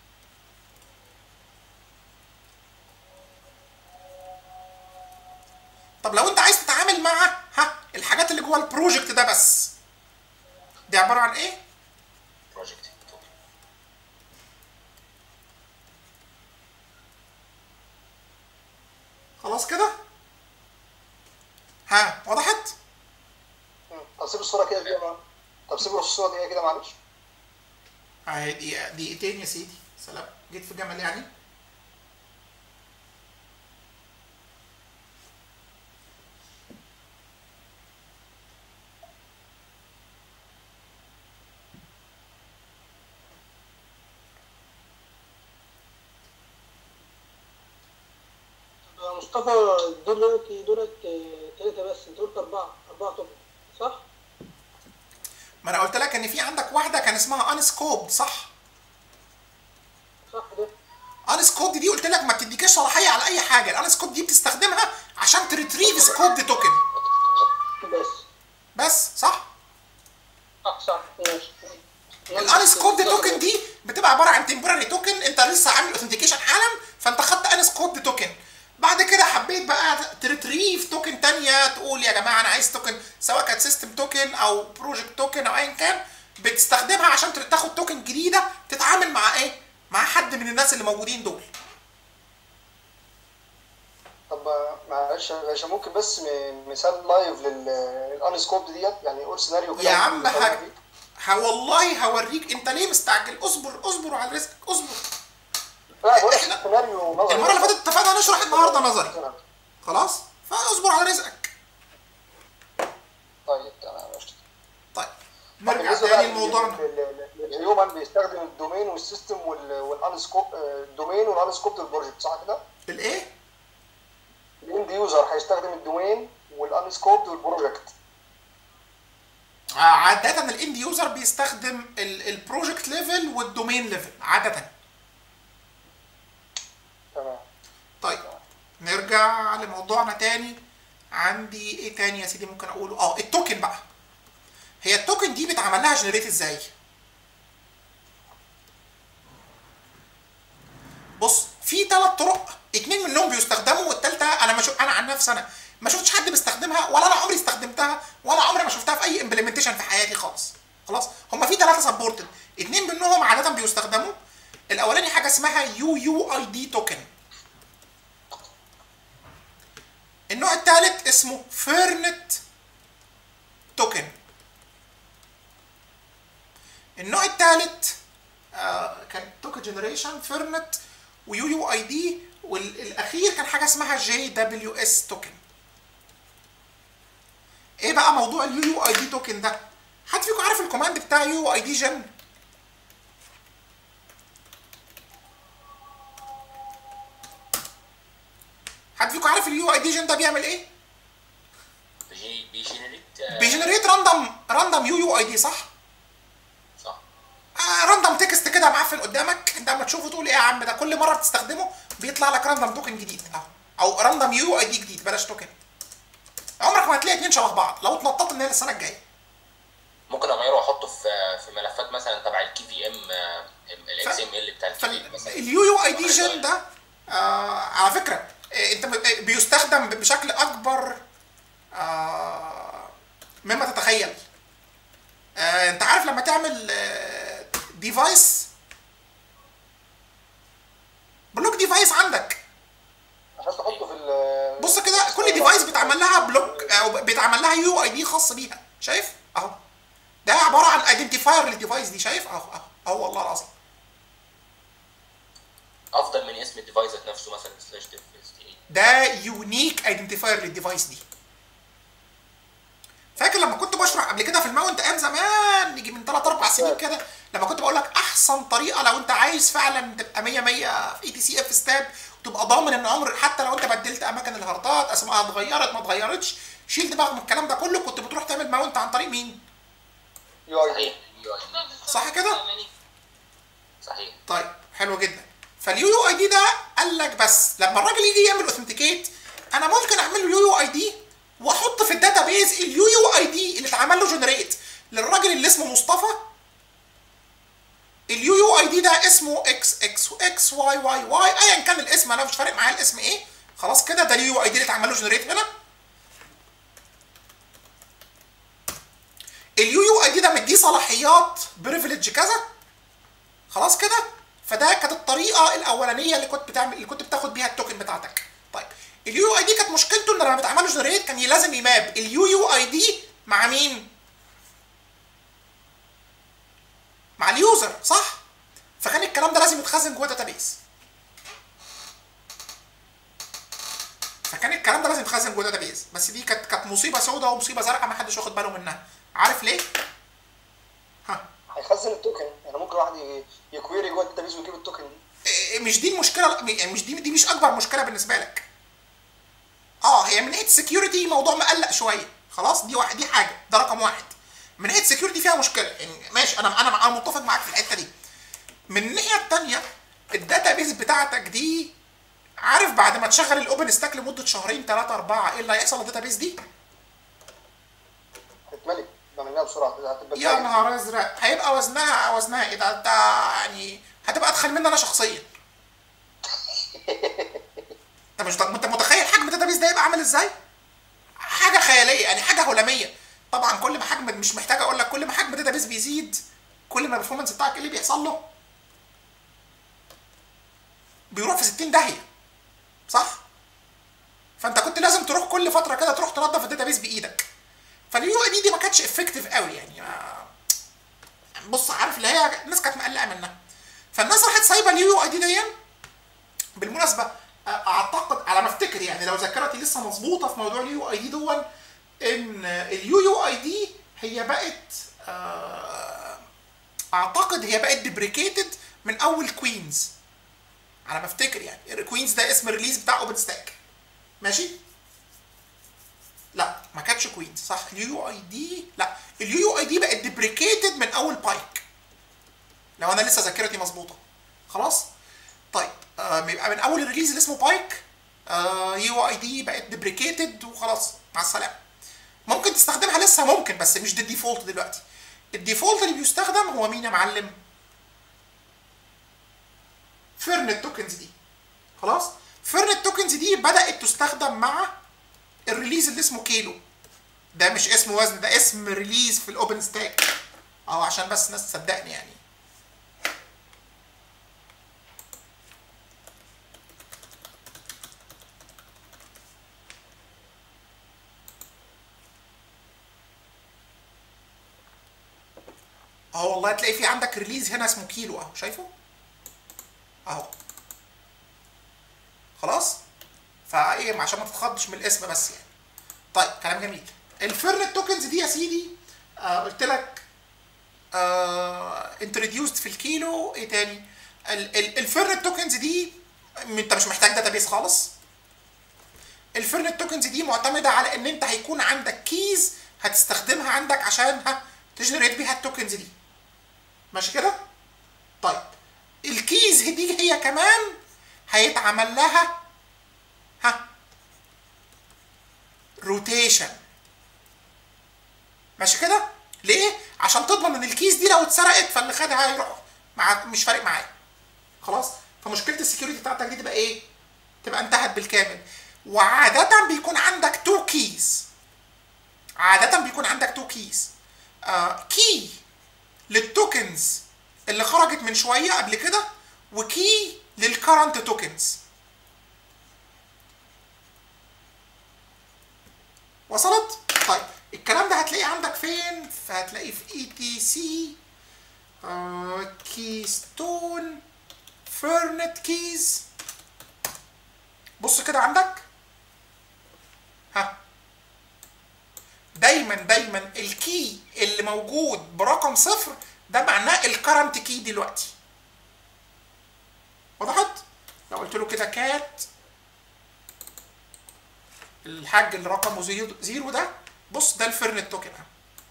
طب لو انت عايز تتعامل مع ها الحاجات اللي جوه البروجكت ده بس دي عباره عن ايه بروجكت توكن خلاص كده ها وضحت مم. طب سيب الصوره كده كده معلش. طب سيب الصوره دي كده معلش اهي دقيقة دقيقتين يا سيدي سلام جيت في جمل يعني طب يا مصطفى دول دلوقتي دولت ثلاثة بس انت قلت أربعة أربعة توكن صح؟ ما انا قلت لك ان في عندك واحده كان اسمها انسكوب صح صح ده؟ انسكوب دي قلت لك ما بتديكش صلاحيه على اي حاجه الانسكوب دي بتستخدمها عشان تريتريف سكوب دي توكن بس بس صح صح صح ماشي الانسكوب دي توكن دي بتبقى عباره عن تمبراري توكن انت لسه عامل اوثنتيكيشن حالا فانت خدت انسكوب دي توكن بعد كده حبيت بقى تريتريف توكن تانية تقول يا جماعه انا عايز توكن سواء كانت سيستم توكن او بروجكت توكن او ايا كان بتستخدمها عشان تاخد توكن جديده تتعامل مع ايه؟ مع حد من الناس اللي موجودين دول طب معلش يا باشا ممكن بس م- مثال لايف للانسكوب ديت يعني قول سيناريو كده يا ممكن عم نستخدم ه... فيه. ه... والله هوريك انت ليه مستعجل اصبر اصبر على رزقك اصبر لا بقول لك إحنا- سيناريو نظري المره اللي فاتت اتفقنا نشرح النهارده نظري خلاص فاصبر على رزقك طيب تمام ماشي طيب طب نرجع بالنسبة تاني بقى لموضوعنا لل- لل- لل- الهيومن بيستخدم الدومين والسيستم والانسكوب الدومين والانسكوب للبروجكت صح كده؟ الايه الاند يوزر هيستخدم الدومين والانسكوب والبروجكت عادة الاند يوزر بيستخدم البروجكت ليفل والدومين ليفل عادة تمام طيب نرجع لموضوعنا تاني عندي ايه تاني يا سيدي ممكن اقوله اه التوكن بقى هي التوكن دي بيتعمل لها جنريت ازاي بص في ثلاث طرق اتنين منهم بيستخدموا والتالتة انا ما شوف انا عن نفسي انا ما شفتش حد بيستخدمها ولا انا عمري استخدمتها ولا عمري ما شفتها في اي امبلمنتيشن في حياتي خالص خلاص هما في ثلاثه سبورتد اتنين منهم عاده بيستخدموا الاولاني حاجه اسمها يو يو اي دي توكن النوع الثالث اسمه فيرنت توكن النوع الثالث آه كان توكن جنريشن فيرنت ويو يو اي دي والاخير كان حاجه اسمها جي دبليو اس توكن ايه بقى موضوع اليو يو اي دي توكن ده حد فيكم عارف الكوماند بتاع يو اي دي جن حد فيكم عارف اليو اي دي جن ده بيعمل ايه بيجي- بيجنريت آه، بيجنريت راندوم راندوم يو يو اي دي صح صح آه راندوم تكست كده معفن قدامك انت اما تشوفه تقول ايه يا عم ده كل مره بتستخدمه بيطلع لك راندوم توكن جديد اهو او راندوم يو اي دي جديد بلاش توكن عمرك ما هتلاقي اتنين شبه بعض لو اتنططت ان هي السنه الجايه ممكن اغيره واحطه في في ملفات مثلا تبع الكي في ام الاكس ام ال بتاع الكي في ام مثلا فاليو يو اي دي جن ده آه على فكره آه، انت ب- آه، بيستخدم بشكل اكبر آه مما تتخيل آه انت عارف لما تعمل ديفايس بيتعمل لها بلوك او بيتعمل لها يو اي دي خاص بيها شايف اهو ده عباره عن ايدنتيفاير للديفايس دي شايف اهو اهو اهو والله العظيم افضل من اسم الديفايس ذات نفسه مثلا سلاش ديف اس تي اي ده يونيك ايدنتيفاير للديفايس دي فاكر لما كنت بشرح قبل كده في الماونت ايام زمان يجي من 3 4 سنين كده لما كنت بقول لك احسن طريقه لو انت عايز فعلا تبقى 100 100 في اي تي سي اف ستاب وتبقى ضامن ان عمر حتى لو انت بدلت اماكن الهارتات اسمائها اتغيرت ما اتغيرتش شيل دماغك من الكلام ده كله كنت بتروح تعمل ماونت عن طريق مين؟ يو اي صحيح يو اي صح كده؟ صحيح طيب حلو جدا فاليو يو اي دي ده قال لك بس لما الراجل يجي يعمل اوثنتيكيت انا ممكن اعمل له يو يو اي دي واحط في الداتا بيز اليو يو اي دي اللي اتعمل له جنريت للراجل اللي اسمه مصطفى اليو يو اي دي ده اسمه اكس اكس اكس واي واي واي ايا كان الاسم انا مش فارق معايا الاسم ايه خلاص كده ده اليو يو اي دي اللي اتعمل له جنريت هنا اليو يو اي دي ده مديه صلاحيات بريفليج كذا خلاص كده فده كانت الطريقه الاولانيه اللي كنت بتعمل اللي كنت بتاخد بيها التوكن بتاعتك طيب اليو اي دي كانت مشكلته ان لما بتعمل له جنريت كان لازم يماب اليو يو اي دي مع مين مع اليوزر صح فكان الكلام ده لازم يتخزن جوه داتابيس فكان الكلام ده لازم يتخزن جوه داتابيس بس دي كانت كانت مصيبه سوداء ومصيبه زرقاء ما حدش واخد باله منها عارف ليه ها هيخزن التوكن يعني ممكن واحد ي- يكويري جوه الداتابيز ويجيب التوكن دي إيه، مش دي المشكله م- مش دي دي مش اكبر مشكله بالنسبه لك اه هي من ناحيه السكيورتي موضوع مقلق شويه خلاص دي واحد دي حاجه ده رقم واحد من ناحيه السكيورتي فيها مشكله يعني ماشي انا انا انا متفق معاك في الحته دي من الناحيه الثانيه الداتا بيز بتاعتك دي عارف بعد ما تشغل الاوبن ستاك لمده شهرين ثلاثه اربعه ايه اللي هيحصل للداتا بيز دي؟ هتتملك بعملناها بسرعه هتبقى يا نهار ازرق هيبقى وزنها وزنها ايه ده ده يعني هتبقى اتخن مني انا شخصيا انت مش انت متخيل حجم الداتابيس ده يبقى عامل ازاي؟ حاجه خياليه يعني حاجه هلاميه طبعا كل ما حجم مش محتاج اقول لك كل ما حجم الداتابيس بيزيد كل ما البرفورمانس بتاعك ايه اللي بيحصل له؟ بيروح في 60 داهيه صح؟ فانت كنت لازم تروح كل فتره كده تروح تنظف الداتابيس بايدك فاليو اي دي دي ما كانتش افكتيف قوي يعني ما- بص عارف اللي هي الناس كانت مقلقه منها فالناس راحت سايبه اليو يو اي دي دي بالمناسبه اعتقد على ما افتكر يعني لو ذاكرتي لسه مظبوطه في موضوع اليو اي دي دون ان اليو يو اي دي هي بقت آه، اعتقد هي بقت ديبريكيتد من اول كوينز على ما افتكر يعني كوينز ده اسم الريليز بتاع اوبن ستاك ماشي لا ما كانتش كوينز صح اليو يو اي دي لا اليو يو اي دي بقت ديبريكيتد من اول بايك لو انا لسه ذاكرتي مظبوطه خلاص طيب آه يبقى من اول الريليز اللي اسمه بايك آه يو اي دي بقت ديبريكيتد وخلاص مع السلامه ممكن تستخدمها لسه ممكن بس مش ده الديفولت دلوقتي الديفولت اللي بيستخدم هو مين يا معلم فيرنت توكنز دي خلاص فيرنت توكنز دي بدات تستخدم مع الريليز اللي اسمه كيلو ده مش اسم وزن ده اسم ريليز في الاوبن ستاك اه عشان بس الناس تصدقني يعني اهو والله تلاقي في عندك ريليز هنا اسمه كيلو اهو شايفه اهو خلاص فايه عشان ما تتخضش من الاسم بس يعني طيب كلام جميل الفيرنت توكنز دي يا سيدي آه قلت لك آه انتروديوسد في الكيلو ايه تاني الفيرنت توكنز دي انت مش محتاج داتابيس خالص الفيرنت توكنز دي معتمده على ان انت هيكون عندك كيز هتستخدمها عندك عشان ها تجنريت بيها التوكنز دي ماشي كده طيب الكيز دي هي كمان هيتعمل لها ها روتيشن ماشي كده ليه عشان تضمن ان الكيس دي لو اتسرقت فاللي خدها هيروح مع مش فارق معايا خلاص فمشكله السكيورتي بتاعتك دي تبقى ايه تبقى انتهت بالكامل وعاده بيكون عندك تو كيز عاده بيكون عندك تو كيز آه كي للتوكنز اللي خرجت من شويه قبل كده وكي للكرنت توكنز وصلت طيب الكلام ده هتلاقيه عندك فين فهتلاقيه في اي تي سي كيستون فيرنت كيز بص كده عندك ها دايما دايما الكي اللي موجود برقم صفر ده معناه الكرنت كي دلوقتي وضحت لو قلت له كده كات الحاج اللي رقمه زيرو, زيرو ده بص ده الفيرنت توكن اهو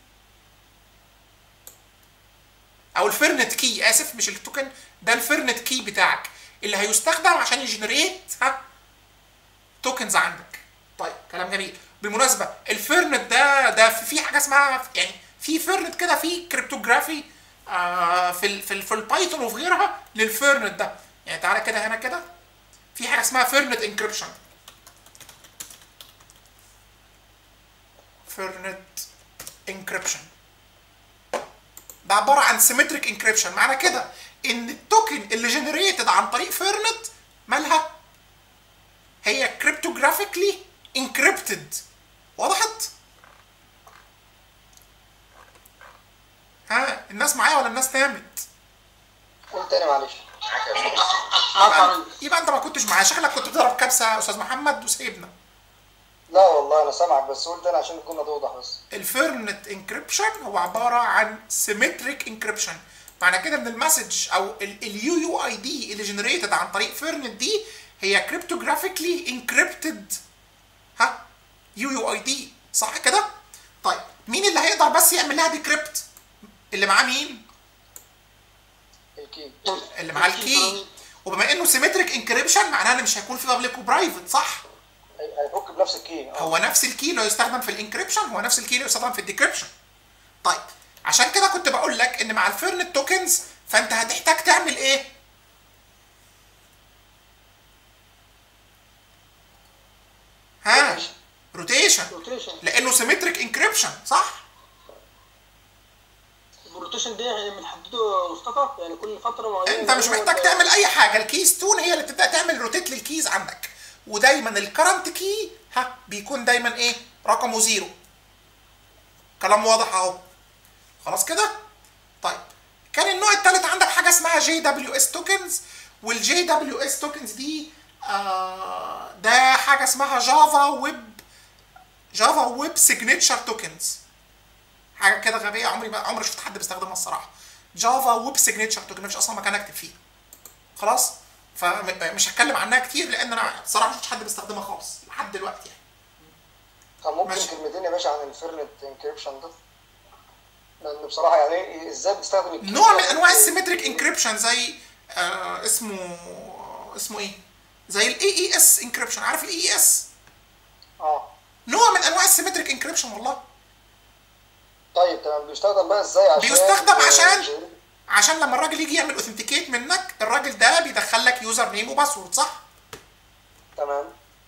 او الفيرنت كي اسف مش التوكن ده الفيرنت كي بتاعك اللي هيستخدم عشان يجنريت ها توكنز عندك طيب كلام جميل بالمناسبه الفيرنت ده ده في في حاجه اسمها يعني في فيرنت كده في كريبتوجرافي آه في ال في ال في البايثون وفي غيرها للفيرنت ده يعني تعالى كده هنا كده في حاجه اسمها فيرنت انكريبشن فيرنت انكريبشن ده عباره عن سيمتريك انكريبشن معنى كده ان التوكن اللي جنريتد عن طريق فيرنت مالها هي كريبتوجرافيكلي انكريبتد وضحت ها الناس معايا ولا الناس نامت قول تاني معلش معاك يا باشمهندس معاك يا يبقى, ريس يبقى انت ما كنتش معايا شكلك كنت بتضرب كبسه يا استاذ محمد وسيبنا لا والله انا سامعك بس قول تاني عشان الجمله توضح بس الفيرنت انكريبشن هو عباره عن سيمتريك انكريبشن معنى كده ان المسج او اليو يو اي دي اللي جنريتد عن طريق فيرنت دي هي كريبتوجرافيكلي انكريبتد ها يو يو اي دي صح كده طيب مين اللي هيقدر بس يعمل لها ديكريبت اللي معاه مين الكي اللي معاه الكي وبما انه سيمتريك انكريبشن معناها ان مش هيكون في بابليك وبرايفت صح هي- هيفك بنفس الكي اه هو نفس الكي اللي يستخدم في الانكريبشن هو نفس الكي اللي يستخدم في الديكريبشن طيب عشان كده كنت بقول لك ان مع الفيرنت توكنز فانت هتحتاج تعمل ايه ها روتيشن روتيشن لانه سيمتريك انكريبشن صح الروتيشن ده يعني بنحدده يا مصطفى يعني كل فتره معينه انت مش ولا- محتاج تعمل اي حاجه الكيز تون هي اللي بتبدا تعمل روتيت للكيز عندك ودايما الكرنت كي ها بيكون دايما ايه رقمه زيرو كلام واضح اهو خلاص كده طيب كان النوع الثالث عندك حاجه اسمها جي دبليو اس توكنز والجي دبليو اس توكنز دي آه ده حاجه اسمها جافا ويب جافا ويب سيجنتشر توكنز حاجه كده غبيه عمري ما عمري شفت حد بيستخدمها الصراحه جافا ويب سيجنتشر توكن مش اصلا مكان اكتب فيه خلاص فمش هتكلم عنها كتير لان انا صراحه مش حد بيستخدمها خالص لحد دلوقتي يعني طب ممكن ماشي. كلمتين يا باشا عن الفيرنت انكريبشن ده لان بصراحه يعني ازاي بتستخدم الكي نوع من يعني انواع إيه؟ السيمتريك انكريبشن زي آه اسمه اسمه ايه زي الاي اي اس انكريبشن عارف الاي اي اس اه نوع من انواع السيمتريك انكريبشن والله طيب تمام بيستخدم بقى ازاي عشان بيستخدم عشان- آه، عشان لما الراجل يجي يعمل اوثنتيكيت منك الراجل ده بيدخل لك يوزر نيم وباسورد صح تمام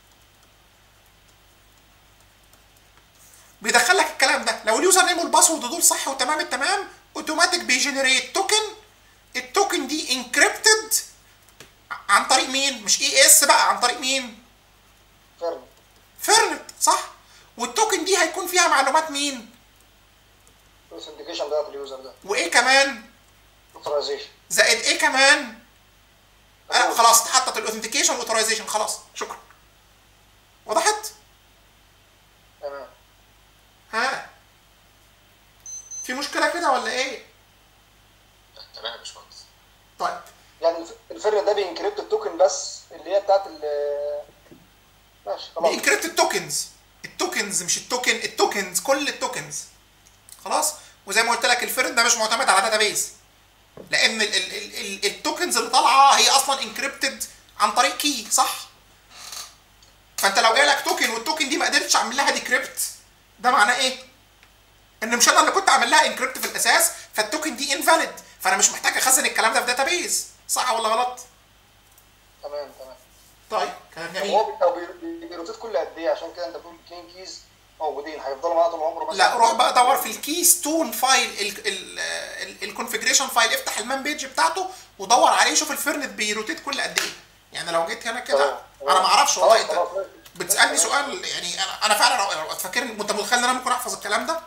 بيدخل لك الكلام ده لو اليوزر نيم والباسورد دول صح وتمام التمام اوتوماتيك بيجنريت توكن التوكن دي انكريبتد عن طريق مين مش اي اس بقى عن طريق مين فيرنت فيرنت صح والتوكن دي هيكون فيها معلومات مين الاوثنتيكيشن بتاعت اليوزر ده وايه كمان اوثرايزيشن زائد ايه كمان آه خلاص اتحطت الاوثنتيكيشن والاوثرايزيشن خلاص شكرا وضحت تمام ها في مشكله كده ولا ايه تمام يا باشمهندس طيب يعني الف- الفيرنت ده بينكريبت التوكن بس اللي هي بتاعت ال ماشي خلاص بينكريبت التوكنز التوكنز مش التوكن التوكنز كل التوكنز خلاص وزي ما قلت لك الفيرن ده مش معتمد على داتابيز لان ال- ال- ال- ال- التوكنز اللي طالعه هي اصلا انكريبتد عن طريق كي صح فانت لو جاي لك توكن والتوكن دي ما قدرتش اعمل لها ديكريبت ده معناه ايه ان مش انا اللي كنت عامل لها انكريبت في الاساس فالتوكن دي انفاليد فانا مش محتاج اخزن الكلام ده في داتابيز صح ولا غلط تمام تمام طيب كلام طب جميل هو بي- طب بي- بيروتيت كل قد ايه عشان كده انت بتقول اثنين كيز موجودين هيفضلوا معانا طول عمره مثلا لا روح بقى دور في الكيستون فايل الكونفجريشن فايل افتح المان بيج بتاعته ودور عليه شوف الفيرنت بيروتيت كل قد ايه يعني لو جيت هنا كده تمام. انا ما اعرفش خلاص والله خلاص انت ماشي. بتسالني سؤال يعني انا انا فعلا فاكر انت متخيل ان انا ممكن احفظ الكلام ده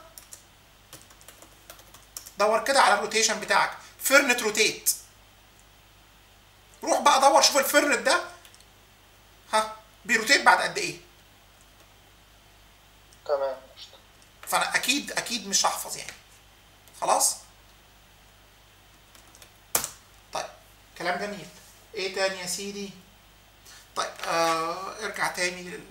دور كده على الروتيشن بتاعك فيرنت روتيت روح بقى دور شوف الفيرنت ده ها بيروتيت بعد قد ايه تمام فانا اكيد اكيد مش هحفظ يعني خلاص طيب كلام جميل ايه تاني يا سيدي طيب آه ارجع تاني لل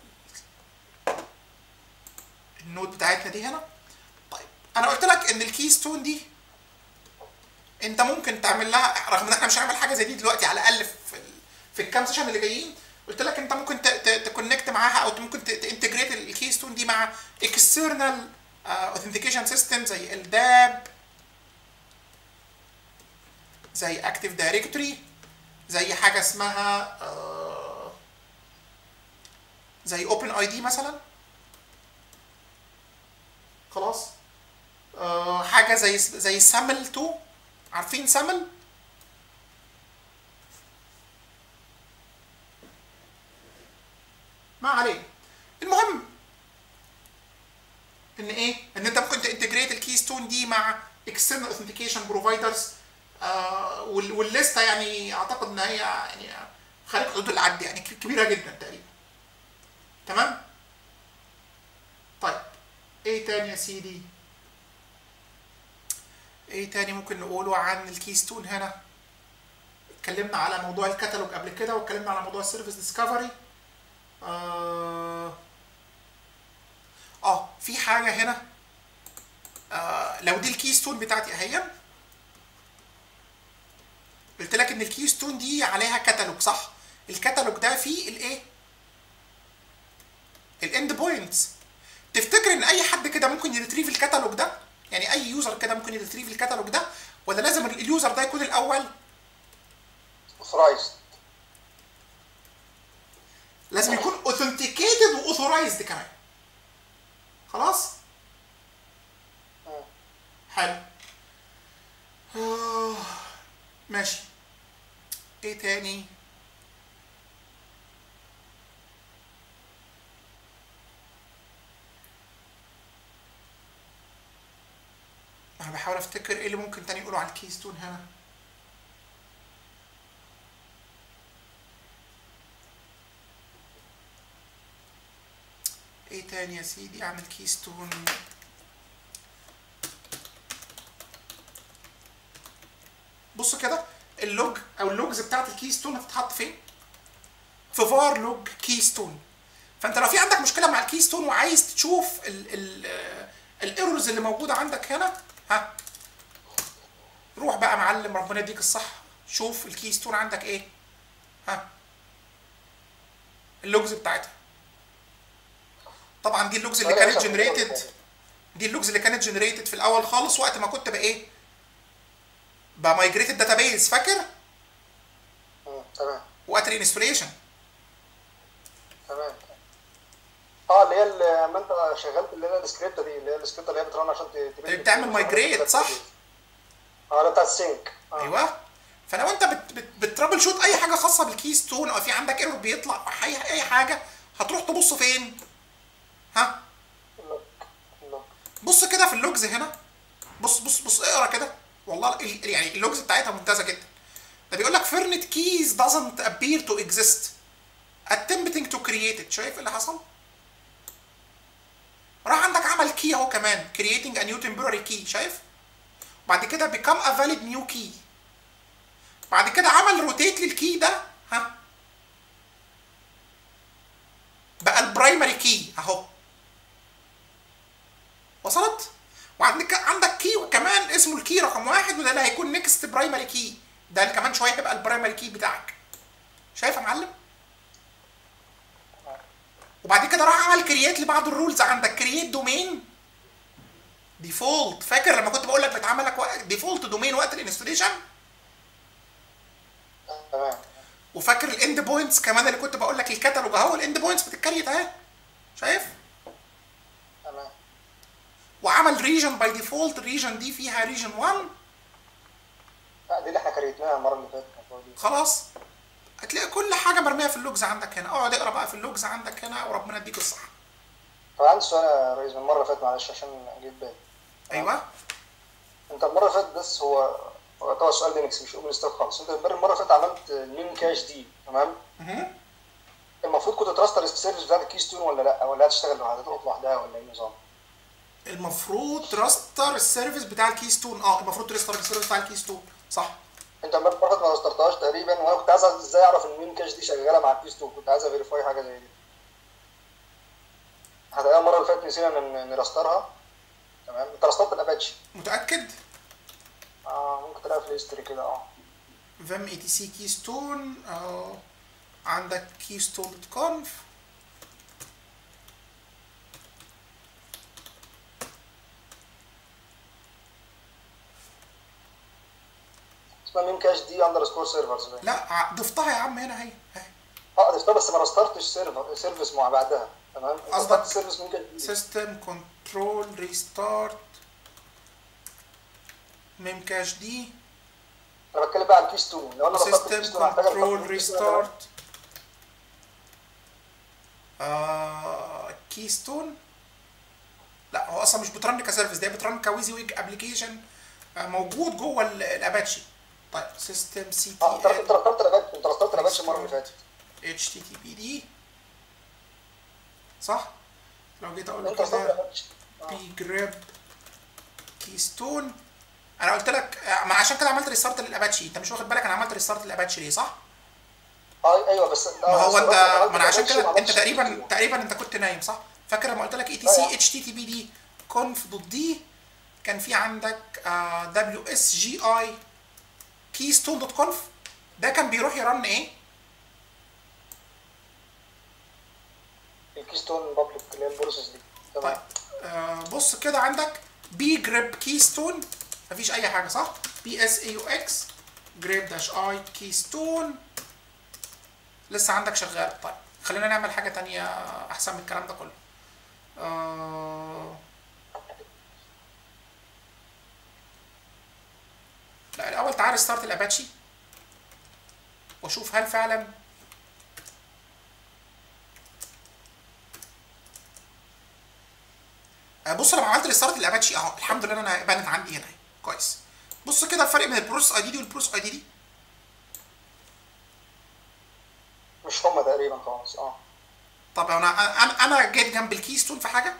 النوت بتاعتنا دي هنا طيب انا قلت لك ان الكيستون دي انت ممكن تعمل لها رغم ان احنا مش هنعمل حاجه زي دي دلوقتي على الاقل في ال... في الكام سيشن اللي جايين قلت لك انت ممكن تكونكت معاها او ممكن تنتجريت الكيستون دي مع اكسترنال اوثنتيكيشن سيستم زي الداب زي اكتيف دايركتوري زي حاجه اسمها آه، زي اوبن اي دي مثلا خلاص آه، حاجه زي زي سامل 2 عارفين سامل ما عليه المهم ان ايه ان انت ممكن تنتجريت الكيستون دي مع اكسترنال اوثنتيكيشن بروفايدرز والليسته يعني اعتقد ان هي يعني خارج حدود العد يعني ك- كبيره جدا تقريبا تمام طيب ايه تاني يا سيدي ايه تاني ممكن نقوله عن الكيستون هنا اتكلمنا على موضوع الكتالوج قبل كده واتكلمنا على موضوع السيرفيس ديسكفري آه اه في حاجه هنا آه لو دي الكيستون بتاعتي اهي قلت لك ان الكيستون دي عليها كتالوج صح الكتالوج ده فيه الايه الاند بوينتس تفتكر ان اي حد كده ممكن يريتريف الكتالوج ده يعني اي يوزر كده ممكن يريتريف الكتالوج ده ولا لازم اليوزر ده يكون الاول اوثرايزد لازم يكون اوثنتيكيتد واوثورايزد كمان خلاص حلو آه، ماشي ايه تاني انا بحاول افتكر ايه اللي ممكن تاني يقولوا على الكيستون هنا ايه تاني يا سيدي عن الكيستون بص كده اللوج او اللوجز بتاعت الكيستون هتتحط فين في فار لوج كيستون فانت لو في عندك مشكله مع الكيستون وعايز تشوف الايرورز اللي موجوده عندك هنا ها روح بقى معلم ربنا يديك الصح شوف الكيستون عندك ايه ها اللوجز بتاعتها طبعا دي اللوجز اللي أيوة، كانت عشان جنريتد كده. دي اللوجز اللي كانت جنريتد في الاول خالص وقت ما كنت بايه بمايجريت الداتابيز فاكر مم، تمام وقت الانستوليشن تمام اه اللي هي اللي اما انت شغلت اللي هي السكريبت دي اللي هي السكريبت اللي هي بترن عشان ت- تبني- بتعمل migrate، صح؟ اه ده بتاع السينك آه. ايوه فلو انت بت بت بترابل شوت اي حاجه خاصه بالكيستون او في عندك ايرور بيطلع او اي اي حاجه هتروح تبص فين ها اللوك اللوك بص كده في اللوجز هنا بص بص بص اقرا كده والله ال- يعني اللوجز بتاعتها ممتازه جدا ده بيقول لك فيرنت كيز doesn't appear to exist attempting to create it شايف اللي حصل راح عندك عمل كي اهو كمان creating a new temporary key شايف بعد كده become a valid new key بعد كده عمل روتيت للكي ده ها بقى البرايمري كي اهو وصلت وعندك عندك كي كمان اسمه الكي رقم واحد وده اللي هيكون نيكست برايمري كي ده اللي كمان شويه هيبقى البرايمري كي بتاعك شايف يا معلم وبعد كده راح عمل كرييت لبعض الرولز عندك كرييت دومين ديفولت فاكر لما كنت بقول لك بيتعمل لك ديفولت دومين وقت الانستليشن تمام وفاكر الاند بوينتس كمان اللي كنت بقول لك الكتالوج اهو الاند بوينتس بتتكريت اهي شايف تمام وعمل ريجن باي ديفولت الريجن دي فيها ريجن 1 لا دي اللي احنا كريتناها المره اللي فاتت كانت موجودة. خلاص هتلاقي كل حاجه مرميه في اللوجز عندك هنا اقعد اقرا بقى في اللوجز عندك هنا وربنا يديك الصحه طب عندي سؤال يا ريس من المره اللي فاتت معلش عشان اجيب بالي ايوه انت المره اللي فاتت بس هو هو طبعا سؤال لينكس مش اوبن ستاك خالص انت المره اللي فاتت عملت المين كاش دي تمام مهم. المفروض كنت تراستر السيرفيس بتاعت الكيستون ولا لا ولا هتشتغل لوحدها تقف لوحدها ولا ايه النظام؟ المفروض تراستر السيرفيس بتاع الكيستون اه المفروض تراستر السيرفيس بتاع الكيستون صح انت المره اللي فاتت ما راسترتهاش تقريبا وانا كنت عايز ازاي اعرف ان المين كاش دي شغاله مع الكيستون كنت عايز افيريفاي حاجه زي دي هتلاقيها المره اللي فاتت نسينا ن- نراسترها تمام انت راسترت الاباتشي متاكد اه ممكن تلاقيها في الهيستوري كده اه فيم اي تي سي كيستون اه عندك كيستون دوت كونف اسمها مين كاش دي اندرسكور سيرفرز لا ع- ضفتها يا عم هنا اهي اهي. اه ضفتها بس ما راسترتش سيرفر سيرفيس مع بعدها تمام قصدك راسترت سيرفيس مين كاش دي سيستم كنترول ريستارت ميم كاش دي انا بتكلم بقى على الكيستون لو انا راسترت سيستم الكيستون هحتاج كنترول أرستر- ريستارت كيستون لا هو اصلا مش بترن كسيرفيس ده بترن كويزي ويج ابلكيشن موجود جوه ال- الاباتشي طيب سيستم سي اه انت تي انت راسترت الاباتشي انت راسترت الاباتشي المره اللي فاتت اتش تي تي بي دي صح لو جيت اقول له انت راسترت كده الاباتشي بي جريب كيستون انا قلت لك ما عشان كده عملت ريستارت للاباتشي انت مش واخد بالك انا عملت ريستارت للاباتشي ليه صح اه ايوه بس ما هو انت ما انا عشان كده انت تقريبا تقريبا تقريبا انت كنت نايم صح فاكر لما قلت لك اي تي سي اتش تي تي بي دي كونف دوت دي كان في عندك دبليو اس جي اي كيستون دوت كونف ده كان بيروح يرن ايه الكيستون بابليك اللي هي البروسيس دي طيب تمام آه بص كده عندك بي جريب كيستون مفيش اي حاجه صح بي اس اي يو اكس جريب داش اي كيستون لسه عندك شغال طيب خلينا نعمل حاجه تانية احسن من الكلام ده كله آه لا الاول تعال ستارت الاباتشي واشوف هل فعلا آه، بص لما عملت ريستارت الاباتشي اهو الحمد لله انا بانت عندي هنا اهي. كويس بص كده الفرق بين البروسيس اي دي دي والبروسيس اي دي دي مش هما تقريبا خالص اه طب انا انا انا جيت جنب الكيستون في حاجه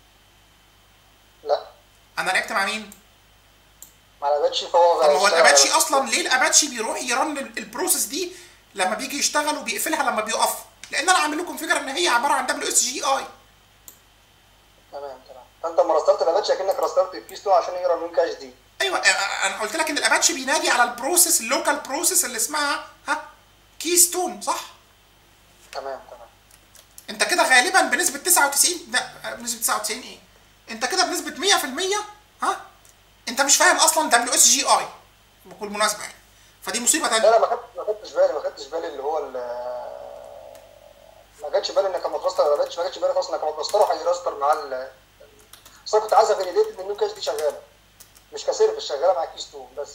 لا انا لعبت مع مين مع الاباتشي فهو طب ما هو هيشتغل الاباتشي على- اصلا ليه الاباتشي بيروح يرن ال- البروسيس دي لما بيجي يشتغل وبيقفلها لما بيقف لان انا عامل له كونفيجر ان هي عباره عن دبليو اس جي اي تمام تمام فانت لما رسترت الاباتشي اكنك رسترت الكيستون عشان يقرا المين كاش دي ايوه آه، انا قلت لك ان الاباتشي بينادي على البروسيس اللوكال بروسيس اللي اسمها ها كيستون صح تمام تمام انت كده غالبا بنسبه 99 لا بنسبه 99 ايه انت كده بنسبه 100% ها انت مش فاهم اصلا دبليو اس جي اي بكل مناسبه يعني فدي مصيبه لا تانية لا ما خدتش ما خدتش بالي ما خدتش بالي اللي هو ال- ما جاتش بالي انك لما ترستر الاباتشي ما جاتش بالي خالص انك لما ترستره هيرستر مع ال بس انا كنت عايز افاليديت ان المين كاش دي شغاله مش كسيرفيس شغاله مع كيستون بس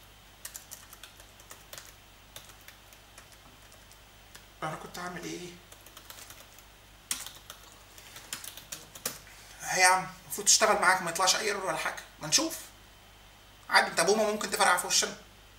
انا كنت عامل ايه هي يا عم المفروض تشتغل معاك ما يطلعش اي ايرور ولا حاجه ما نشوف عادي انت بومه ممكن تفرقع في وشنا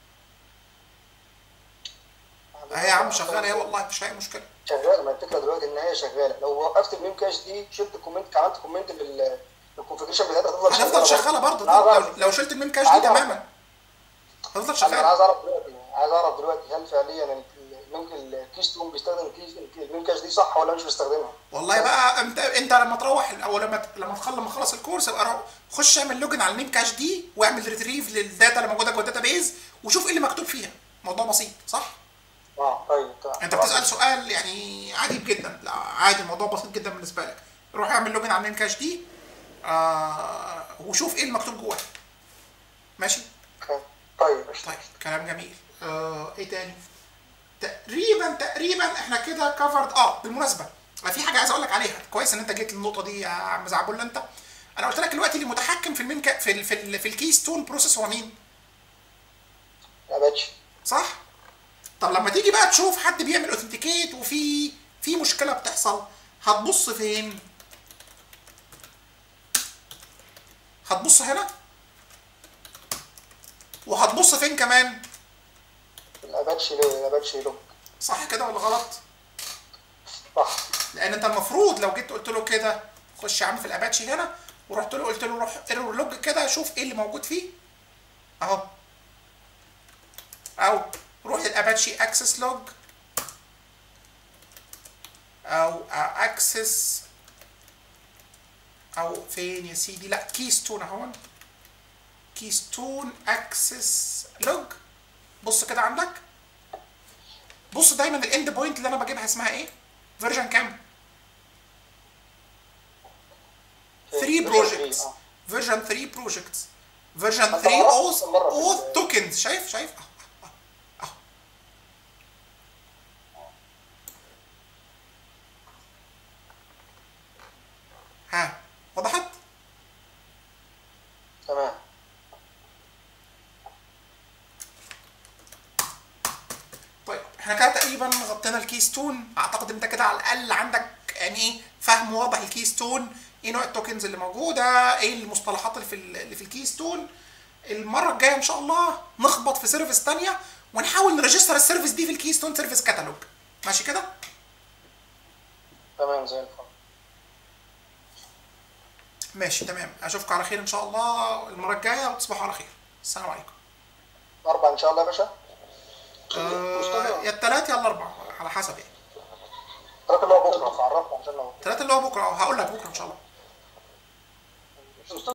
اهي يا عم شغاله اهي والله مش اي مشكله شغاله ما الفكره دلوقتي ان هي شغاله لو وقفت المين كاش دي شلت الكومنت عملت كومنت لل للكونفجريشن بتاعتها هتفضل هتفضل شغاله برضه لو, لو شلت المين كاش دي عايز أعرف- تماما هتفضل انا شغاله عايز اعرف دلوقتي عايز اعرف دلوقتي هل فعليا ال- ممكن الكيستون بيستخدم كيس المين كاش دي صح ولا مش بيستخدمها؟ والله بقى انت انت لما تروح او لما لما تخلص لما تخلص الكورس ابقى روح- خش اعمل لوجن على الميم كاش دي واعمل ريتريف للداتا اللي موجوده جوه الداتا بيز وشوف ايه اللي مكتوب فيها موضوع بسيط صح؟ اه طيب تمام. انت بتسال سؤال يعني عجيب جدا لا عادي الموضوع بسيط جدا بالنسبه لك روح اعمل لوجن على الميم كاش دي آه وشوف ايه المكتوب جواها ماشي طيب قشطة. طيب كلام جميل آه ايه تاني تقريبا تقريبا احنا كده كفرد اه بالمناسبه أنا في حاجه عايز اقول لك عليها كويس ان انت جيت للنقطه دي يا عم زعبول انت انا قلت لك دلوقتي اللي متحكم في المين كا في ال في, ال في الكي ستون بروسيس هو مين يا باتش صح طب لما تيجي بقى تشوف حد بيعمل اوثنتيكيت وفي في مشكله بتحصل هتبص فين هتبص هنا وهتبص فين كمان الاباتشي الاباتشي لوج صح كده ولا غلط صح لان انت المفروض لو جيت قلت له كده خش يا عم في الاباتشي هنا ورحت له قلت له روح ايرور لوج كده شوف ايه اللي موجود فيه اهو او روح للاباتشي اكسس لوج او اكسس او فين يا سيدي لا كيستون اهو كيستون اكسس لوج بص كده عندك بص دايما الاند بوينت اللي انا بجيبها اسمها ايه فيرجن كام 3 بروجكتس آه. فيرجن 3 بروجكتس فيرجن أنت 3 عرفت اوث مرة في اوث ال- توكنز شايف شايف اهو اهو اهو ها وضحت؟ تمام طيب احنا كده تقريبا غطينا الكيستون اعتقد انت كده على الاقل عندك يعني ايه فهم واضح الكيستون ايه نوع التوكنز اللي موجوده ايه المصطلحات اللي في ال- اللي في الكيستون المره الجايه ان شاء الله نخبط في سيرفيس تانية ونحاول نريجستر السيرفيس دي في الكيستون سيرفيس كاتالوج ماشي كده تمام زي الفل ماشي تمام اشوفكم على خير ان شاء الله المره الجايه وتصبحوا على خير السلام عليكم اربع ان شاء الله يا باشا آه مصطفى يا الثلاث يا الاربع على حسب يعني ثلاثة اللي هو بكره فعرفنا عشان لو الثلاث اللي هو بكره هقول لك بكره ان شاء الله مصطفى